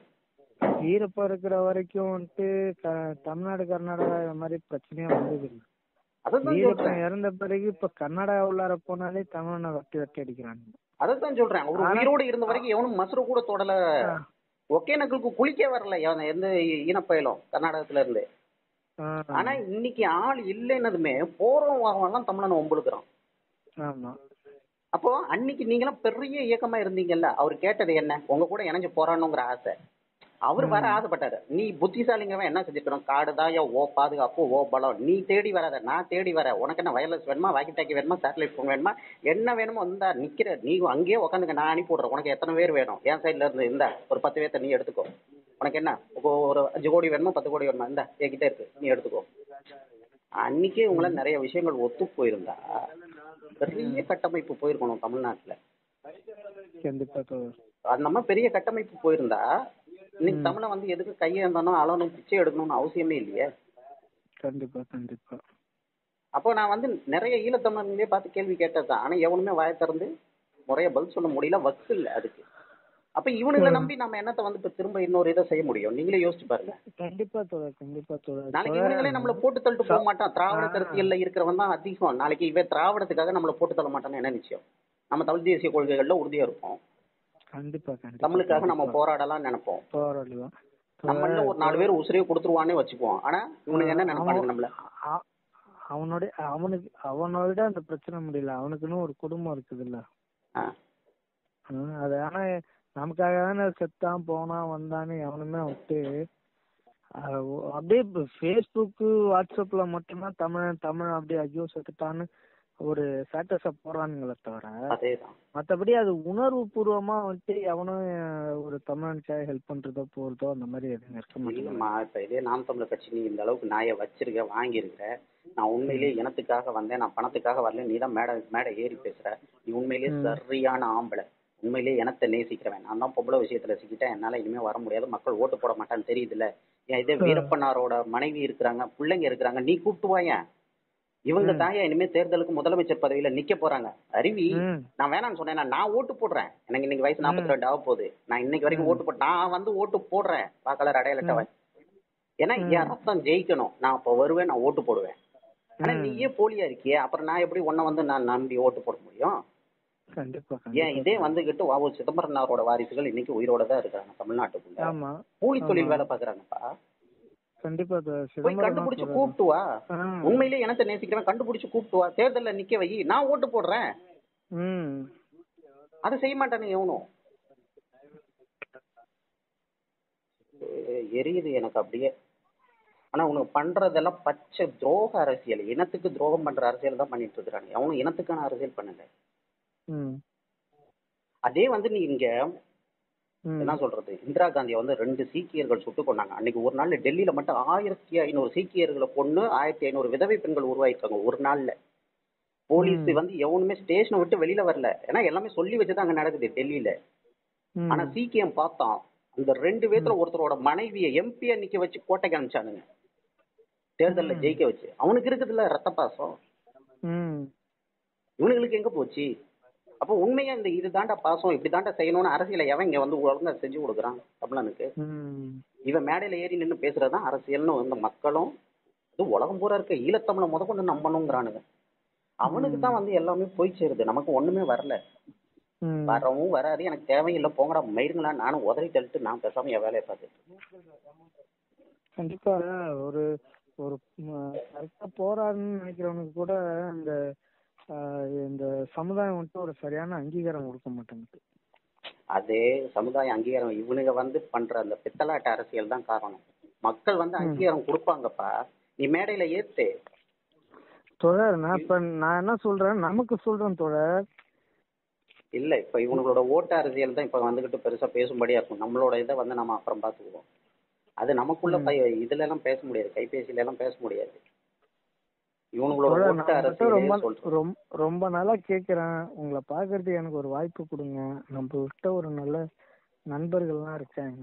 ஈரப்பா இருக்கிற வரைக்கும் வந்துட்டு க- தமிழ்நாடு கர்நாடகா இந்த மாதிரி பிரச்சனையா வந்தது இல்ல
அதான் சொல்றேன்
ஈரப்பன் இறந்த பிறகு இப்ப கர்நாடகா உள்ளார போனாலே தமிழனை வட்டி வட்டி அடிக்கிறாங்க
அதான் சொல்றேன் அவர் உயிரோடு இருந்த வரைக்கும் எவனும் மசுறு கூட தொடல ஒகேனக்கலுக்கு குளிக்க வரல எவன் எந்த இனப்பயலும் கர்நாடகத்துல இருந்து
ஆ,
ஆனா இன்னைக்கு ஆள் இல்லைன்னதுமே போறோம் எல்லாம் தமிழனை ஒம்புழுக்கிறான்
ஆமா
அப்போ அன்னைக்கு நீங்களாம் பெரிய இயக்கமா இருந்தீங்கல்ல அவர் கேட்டது என்ன உங்க கூட இணைஞ்சு போராடணுங்கிற ஆசை அவர் வர ஆசைப்பட்டாரு நீ புத்திசாலிங்கவன் என்ன செஞ்சுக்கணும் காடு தான் ஓ பாதுகாப்பு ஓ பலம் நீ தேடி வராத நான் தேடி வர உனக்கு என்ன வயர்லெஸ் வேணுமா வாக்கி டாக்கி வேணுமா சேட்டலைட் ஃபோன் வேணுமா என்ன வேணுமோ இந்த நிக்கிற நீ அங்கேயே உட்காந்துக்க நான் அனுப்பி விடுறேன் உனக்கு எத்தனை பேர் வேணும் என் சைடுல இருந்து இந்த ஒரு பத்து பேர்த்த நீ எடுத்துக்கோ உனக்கு என்ன இப்போ ஒரு அஞ்சு கோடி வேணுமா பத்து கோடி வேணுமா இந்த என்கிட்ட இருக்கு நீ எடுத்துக்கோ அன்னைக்கே உங்களை நிறைய விஷயங்கள் ஒத்து போயிருந்தா பெரிய கட்டமைப்பு போயிருக்கணும் தமிழ்நாட்டுல
கண்டிப்பா தோழர்
அது நம்ம பெரிய கட்டமைப்பு போயிருந்தா இன்னைக்கு தமிழை வந்து எதுக்கு கையேந்தணும் அளணும் பிச்சை எடுக்கணும்னு அவசியமே இல்லையே
கண்டிப்பா கண்டிப்பா
அப்போ நான் வந்து நிறைய ஈழத்தமிழர்களே பார்த்து கேள்வி கேட்டதுதான் ஆனா எவனுமே வாயை திறந்து முறைய பதில் சொல்ல முடியல வக்கு இல்ல அதுக்கு அப்ப இவனுங்களை நம்பி நம்ம என்னத்த வந்து இப்ப திரும்ப இன்னொரு இதை செய்ய முடியும் நீங்களே யோசிச்சு பாருங்க
கண்டிப்பா தோழர் கண்டிப்பா தோழர்
நாளைக்கு இவனுங்களே நம்மள போட்டு தள்ளிட்டு போக மாட்டான் திராவிட கருத்தியல்ல இருக்கிறவன் தான் அதிகம் நாளைக்கு இவன் திராவிடத்துக்காக நம்மள போட்டு தள்ள மாட்டான்னு என்ன நிச்சயம் நம்ம தமிழ் தேசிய கொள்கைகள்ல உறுதியா இருப்போம்
கண்டிப்பா கண்டிப்பா
தமிழுக்காக நம்ம போராடலாம் நினைப்போம்
போராடுவோம்
நம்மள ஒரு நாலு பேர் உசிரியை கொடுத்துருவானே வச்சுக்குவோம் ஆனா இவனுக்கு என்ன நினைப்பானுங்க நம்மள
அ- அவனோட அவனுக்கு அவனோட அந்த பிரச்சனை முடியல அவனுக்குன்னு ஒரு குடும்பம் இருக்குதுல்ல
ஆ.
ஹம், அது ஆனா நமக்காக தானே செத்தான் போனான் வந்தான்னு எவனுமே விட்டு அஹ், ஒ- அப்படியே ஃபேஸ்புக்கு வாட்ஸ்அப்ல மட்டும்தான் தமிழ் தமிழ் அப்படியே ஐயோ செத்துட்டான்னு ஒரு ஸ்டேட்டஸ போடுறானுங்களே தவிர
அதேதான்
மத்தபடி அது உணர்வு பூர்வமா வந்துட்டு எவனும் அஹ், ஒரு தமிழனுக்காக ஹெல்ப் பண்றதோ போறதோ அந்த மாதிரி எதுவும் இருக்க மாட்டேங்குது
இல்லம்மா இப்ப இதே நாம் தமிழர் கட்சி நீ இந்த அளவுக்கு நாயை வச்சிருக்க வாங்கியிருக்கிற நான் உண்மையிலேயே இனத்துக்காக வந்தேன் நான் பணத்துக்காக வரல நீ தான் மேடை மேடை ஏறி பேசுற நீ உண்மையிலேயே சரியான ஆம்பளை உண்மையிலேயே இனத்தை நேசிக்கிறவன் நான் தான் பொம்பளை விஷயத்துல சிக்கிட்டேன் என்னால இனிமே வர முடியாது மக்கள் ஓட்டு போட மாட்டான்னு தெரியுதுல்ல ஏன் இதே வீரப்பனாரோட மனைவி இருக்கிறாங்க பிள்ளைங்க இருக்கிறாங்க நீ கூப்பிட்டு வாயேன் இவங்க தாயா இனிமே தேர்தலுக்கு முதலமைச்சர் பதவியில நிக்க போறாங்க அருவி
ம்.
நான் வேணாம்னு சொன்னேன் நான் ஓட்டு போடுறேன் எனக்கு இன்னைக்கு வயசு 42 ரெண்டு ஆக போகுது நான் இன்னைக்கு வரைக்கும் ஓட்டு போட்டு நான் வந்து ஓட்டு போடுறேன் வாக்காளர் அடையாளட்டவன் ஏன்னா என் ரத்தம் ஜெயிக்கணும் நான் அப்ப வருவேன் நான் ஓட்டு போடுவேன் ஆனா நீயே போலியா இருக்கியே அப்புறம் நான் எப்படி உன்னை வந்து நான் நம்பி ஓட்டு போட முடியும்
கண்டிப்பா
ஏன்
கண்டிப்பா
இதே வந்துகிட்டு வாவு சிதம்பரனாரோட வாரிசுகள் இன்னைக்கு உயிரோட தான் இருக்காங்க தமிழ்நாட்டுக்குள்ள
ஆமா
கூலி தொழில் வேலை பாக்குறாங்கப்பா
கண்டிப்பா அது
போய்
சிதம்பரம்
கண்டுபிடிச்சு
சொல்றாரு.
கூப்பிட்டு வா
ஆ.
உண்மையிலேயே இனத்தை நேசிக்கிறவன் கண்டுபிடிச்சு கூப்பிட்டு வா தேர்தல்ல நிக்க வை நான் ஓட்டு போடுறேன்
ம்
அதை செய்ய மாட்டானு எவனும் எ- எரியுது எனக்கு அப்படியே ஆனா உனக்கு பண்றதெல்லாம் பச்சை துரோக அரசியல் இனத்துக்கு துரோகம் பண்ற அரசியல் தான் பண்ணிட்டு இருக்கிறாங்க அவனும் இனத்துக்கான அரசியல் பண்ணல
ம்
அதே வந்து நீ இங்க
ம்.
என்ன சொல்றது இந்திரா காந்தியை வந்து ரெண்டு சீக்கியர்கள் சுட்டு கொண்டாங்க அன்னைக்கு ஒரு நாள்ல டெல்லியில மட்டும் ஆயிரத்தி ஐநூறு சீக்கியர்களை கொண்டு ஆயிரத்தி ஐநூறு விதவை பெண்கள் உருவாயிருக்காங்க ஒரு நாள்ல போலீஸ் வந்து எவனுமே ஸ்டேஷனை விட்டு வெளியில வரல ஏன்னா எல்லாமே சொல்லி வச்சுதான் அங்க நடக்குது டெல்லியில
ம்.
ஆனா சீக்கியம் பார்த்தான் அந்த ரெண்டு பேத்துல ஒருத்தரோட மனைவியை எம்பியா நிக்க வச்சு கோட்டைக்கு அனுப்பிச்சானுங்க தேர்தல்ல ஜெயிக்க வச்சு அவனுக்கு இருக்குதுல்ல ரத்த பாசம்
ம்
இவனுங்களுக்கு எங்க போச்சு அப்போ உண்மையா இந்த இது தாண்டா பாசம் இப்படி தாண்டா செய்யணும்னு அரசியல எவன் இங்க வந்து ஒழுங்கா செஞ்சு கொடுக்குறான் தமிழனுக்கு
ம்
இவன் மேடையில ஏறி நின்னு பேசுறதுதான் அரசியல்னு வந்து மக்களும் இது உலகம் பூரா இருக்க ஈழத்தமிழை முத கொண்டு நம்பணுங்கிறானுங்க அவனுக்கு தான் வந்து எல்லாமே போய் சேருது நமக்கு ஒண்ணுமே வரல
ம்
வரவும் வராது எனக்கு தேவையில்லை போங்கடா மயிருங்களா நானும் உதறி தள்ளிட்டு நான் பேசாம என் வேலையை பார்த்துட்டு
கண்டிப்பா ஒரு ஒரு கரெக்டா போராடணும்னு நினைக்கிறவனுக்கு கூட இந்த ஆஹ், இந்த சமுதாயம் வந்துட்டு ஒரு சரியான அங்கீகாரம் கொடுக்க மாட்டேங்குது
அதே சமுதாய அங்கீகாரம் இவனுங்க வந்து பண்ற அந்த பித்தலாட்ட அரசியல் தான் காரணம் மக்கள் வந்து அங்கீகாரம் கொடுப்பாங்கப்பா நீ மேடையில ஏத்து
தொடர் நான் இப்ப நான் என்ன சொல்றேன் நமக்கு சொல்றேன் தொடர்
இல்ல இப்ப இவங்களோட ஓட்டு அரசியல் தான் இப்ப வந்துகிட்டு பெருசா பேசும்படியா இருக்கும் நம்மளோட இதை வந்து நம்ம அப்புறம் பாத்துக்குவோம் அது நமக்குள்ள பய இதுல எல்லாம் பேச முடியாது கைபேசியில எல்லாம் பேச முடியாது இவங்களோட
தொடர்,
ஓட்டு
நான் உங்கள்கிட்ட
அரசியலே
ரொம்ப
சொல்றேன்
ரொம்ப ரொம்ப நாளா கேக்குறேன் உங்களை பாக்குறதுக்கு எனக்கு ஒரு வாய்ப்பு கொடுங்க நம்ம கிட்ட ஒரு நல்ல நண்பர்கள்லாம் இருக்காங்க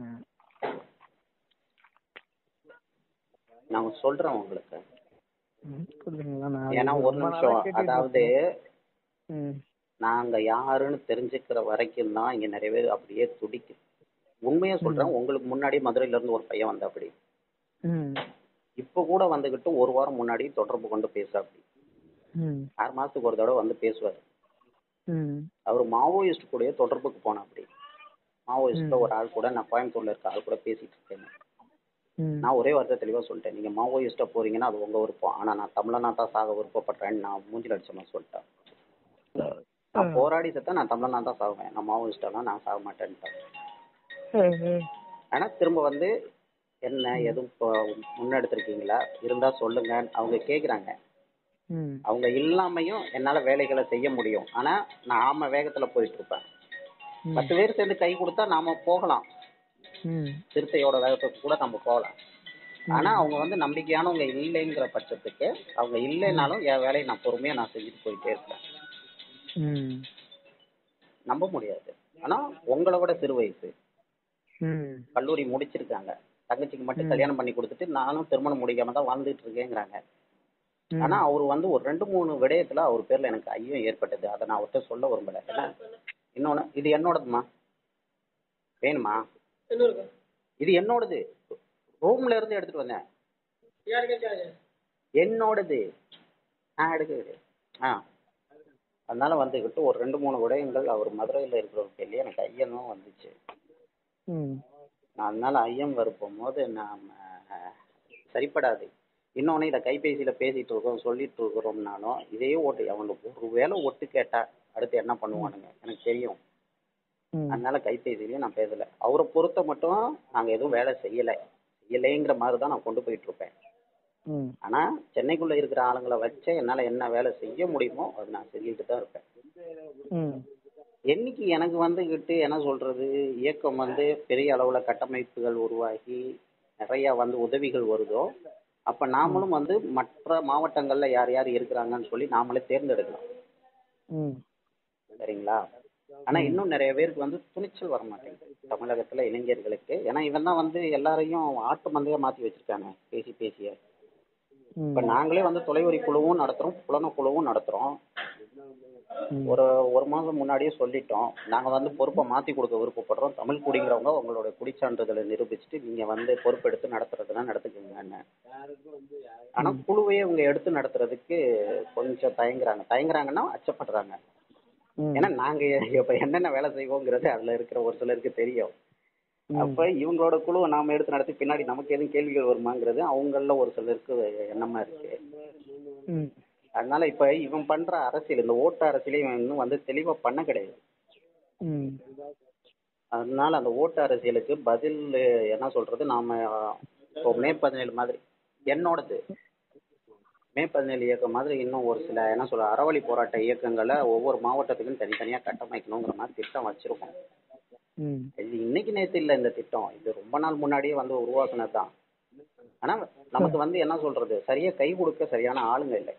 நான் சொல்றேன் உங்களுக்கு
ம், சொல்லுங்களா நான்
ஏன்னா
அது
ஒரு
ரொம்ப நாளா
நிமிஷம்
கேட்டுட்டு
அதாவது
இருக்கேன். ம்
நாங்க யாருன்னு தெரிஞ்சுக்கிற வரைக்கும் தான் இங்க நிறைய பேர் அப்படியே துடிக்கும் உண்மையா சொல்றேன் உங்களுக்கு முன்னாடி மதுரையில இருந்து ஒரு பையன் வந்த அப்படி
ம்
இப்ப கூட வந்துகிட்டு ஒரு வாரம் முன்னாடி தொடர்பு கொண்டு பேச அப்படி
ம்
ஆறு மாசத்துக்கு ஒரு தடவை வந்து பேசுவார்
ம்
அவர் மாவோயிஸ்ட் கூட தொடர்புக்கு போன அப்படி மாவோயிஸ்ட்ல ஒரு ஆள் கூட நான் கோயம்புத்தூர்ல இருக்க ஆள் கூட பேசிட்டு இருக்கேன்
ம்
நான் ஒரே வார்த்தை தெளிவா சொல்லிட்டேன் நீங்க மாவோயிஸ்டா போறீங்கன்னா அது உங்க விருப்பம் ஆனா நான் தமிழனா தான் சாக விருப்பப்படுறேன்னு நான் மூஞ்சில் அடிச்ச மாதிரி சொல்லிட்டேன் நான் போராடி செத்தா நான் தமிழனா தான் சாகுவேன் நான் மாவோயிஸ்டாலாம் நான் சாக மாட்டேன்ட்டேன்
ம், ம்.
ஆனா திரும்ப வந்து என்ன எதுவும் இப்போ முன்னெடுத்திருக்கீங்களா இருந்தா சொல்லுங்க அவங்க கேக்குறாங்க
ம்
அவங்க இல்லாமையும் என்னால வேலைகளை செய்ய முடியும் ஆனா நான் ஆம வேகத்துல போயிட்டு இருப்பேன்
ம்.
பத்து பேர் சேர்ந்து கை கொடுத்தா நாம போகலாம்
ம்
சிறுத்தையோட வேகத்துக்கு கூட நம்ம போகலாம் ஆனா அவங்க வந்து நம்பிக்கையானவங்க இல்லைங்கிற பட்சத்துக்கு அவங்க இல்லைனாலும் என் வேலையை நான் பொறுமையா நான் செஞ்சுட்டு போயிட்டே இருப்பேன்
ம்
நம்ப முடியாது ஆனா உங்களை விட சிறு வயசு
ம்
கல்லூரி முடிச்சிருக்காங்க தங்கச்சிக்கு மட்டும் கல்யாணம் பண்ணி கொடுத்துட்டு நானும் திருமணம் முடிக்காம தான் வாழ்ந்துட்டு இருக்கேங்கிறாங்க
ம்.
ஆனா அவர் வந்து ஒரு ரெண்டு மூணு விடயத்துல அவர் பேர்ல எனக்கு ஐயம் ஏற்பட்டது அதை நான் அவர்கிட்ட சொல்ல விரும்பல ஏன்னா இன்னொன்னு இது என்னோடதுமா வேணுமா இது என்னோடது ரூம்ல இருந்து எடுத்துட்டு வந்தேன் என்னோடது நான் எடுக்குது ஆ அதனால வந்துகிட்டு ஒரு ரெண்டு மூணு விடயங்கள் அவர் மதுரையில இருக்கிற ஒரு கேள்வி எனக்கு ஐயனும் வந்துச்சு
ம்
நான் அதனால ஐயம் வருப்பும் போது நாம சரிப்படாது இன்னொன்னு இதை கைபேசியில பேசிட்டு இருக்கோம் சொல்லிட்டு இருக்கிறோம்னாலும் இதையே ஓட்டு அவனுக்கு ஒரு வேளை ஒட்டு கேட்டா அடுத்து என்ன பண்ணுவானுங்க எனக்கு தெரியும்
ம்
அதனால கைபேசியிலயும் நான் பேசல அவரை பொறுத்த மட்டும் நாங்க எதுவும் வேலை செய்யல செய்யலைங்கிற மாதிரி தான் நான் கொண்டு போயிட்டு இருப்பேன்
ம்
ஆனா சென்னைக்குள்ள இருக்கிற ஆளுங்களை வச்சு என்னால என்ன வேலை செய்ய முடியுமோ அது நான் செஞ்சுட்டு தான் இருப்பேன்
ம்
என்னைக்கு எனக்கு வந்துகிட்டு என்ன சொல்றது இயக்கம் வந்து பெரிய அளவுல கட்டமைப்புகள் உருவாகி நிறைய வந்து உதவிகள் வருதோ அப்ப நாமளும் வந்து மற்ற மாவட்டங்கள்ல யார் யார் இருக்கிறாங்கன்னு சொல்லி நாமளே தேர்ந்தெடுக்கலாம்
ம்
சரிங்களா ஆனா இன்னும் நிறைய பேருக்கு வந்து துணிச்சல் வர மாட்டேங்குது தமிழகத்துல இளைஞர்களுக்கு ஏன்னா இவன் தான் வந்து எல்லாரையும் ஆட்டு மந்தையா மாத்தி வச்சிருக்காங்க பேசி பேசிய
ம்.
இப்ப நாங்களே வந்து தொலைவரி குழுவும் நடத்துறோம் புலன குழுவும் நடத்துறோம்
ம்.
ஒரு ஒரு மாதம் முன்னாடியே சொல்லிட்டோம் நாங்க வந்து பொறுப்பை மாத்தி கொடுக்க விருப்பப்படுறோம் தமிழ் குடிங்கிறவங்க உங்களோட குடிச்சான்றிதழை நிரூபிச்சுட்டு நீங்க வந்து பொறுப்பெடுத்து நடத்துறதுன்னா நடத்துக்குங்கன்னு ஆனா குழுவையே இவங்க எடுத்து நடத்துறதுக்கு கொஞ்சம் தயங்குறாங்க தயங்குறாங்கன்னா அச்சப்படுறாங்க
ம்.
ஏன்னா நாங்க இப்ப என்னென்ன வேலை செய்வோங்கிறது அதுல இருக்கிற ஒரு சிலருக்கு தெரியும்
ம்.
அப்ப இவங்களோட குழுவை நாம எடுத்து நடத்தி பின்னாடி நமக்கு எதுவும் கேள்விகள் வருமாங்கிறது அவங்கள ஒரு சிலருக்கு எண்ணமா இருக்கு
ம்.
அதனால இப்ப இவன் பண்ற அரசியல் இந்த ஓட்டு அரசியலே இவன் இன்னும் வந்து தெளிவா பண்ண கிடையாது
ம்.
அதனால அந்த ஓட்டு அரசியலுக்கு பதில் என்ன சொல்றது நாம இப்போ மே பதினேழு மாதிரி என்னோடது மே பதினேழு இயக்கம் மாதிரி இன்னும் ஒரு சில என்ன சொல்ற அறவழி போராட்ட இயக்கங்களை ஒவ்வொரு மாவட்டத்துக்கும் தனித்தனியா கட்டமைக்கணுங்கிற மாதிரி திட்டம் வச்சிருக்கோம்
ம்.
இது இன்னைக்கு நேத்து இல்ல இந்த திட்டம் இது ரொம்ப நாள் முன்னாடியே வந்து உருவாக்குனது தான் ஆனா நமக்கு வந்து என்ன சொல்றது சரியா கை கொடுக்க சரியான ஆளுங்க இல்லை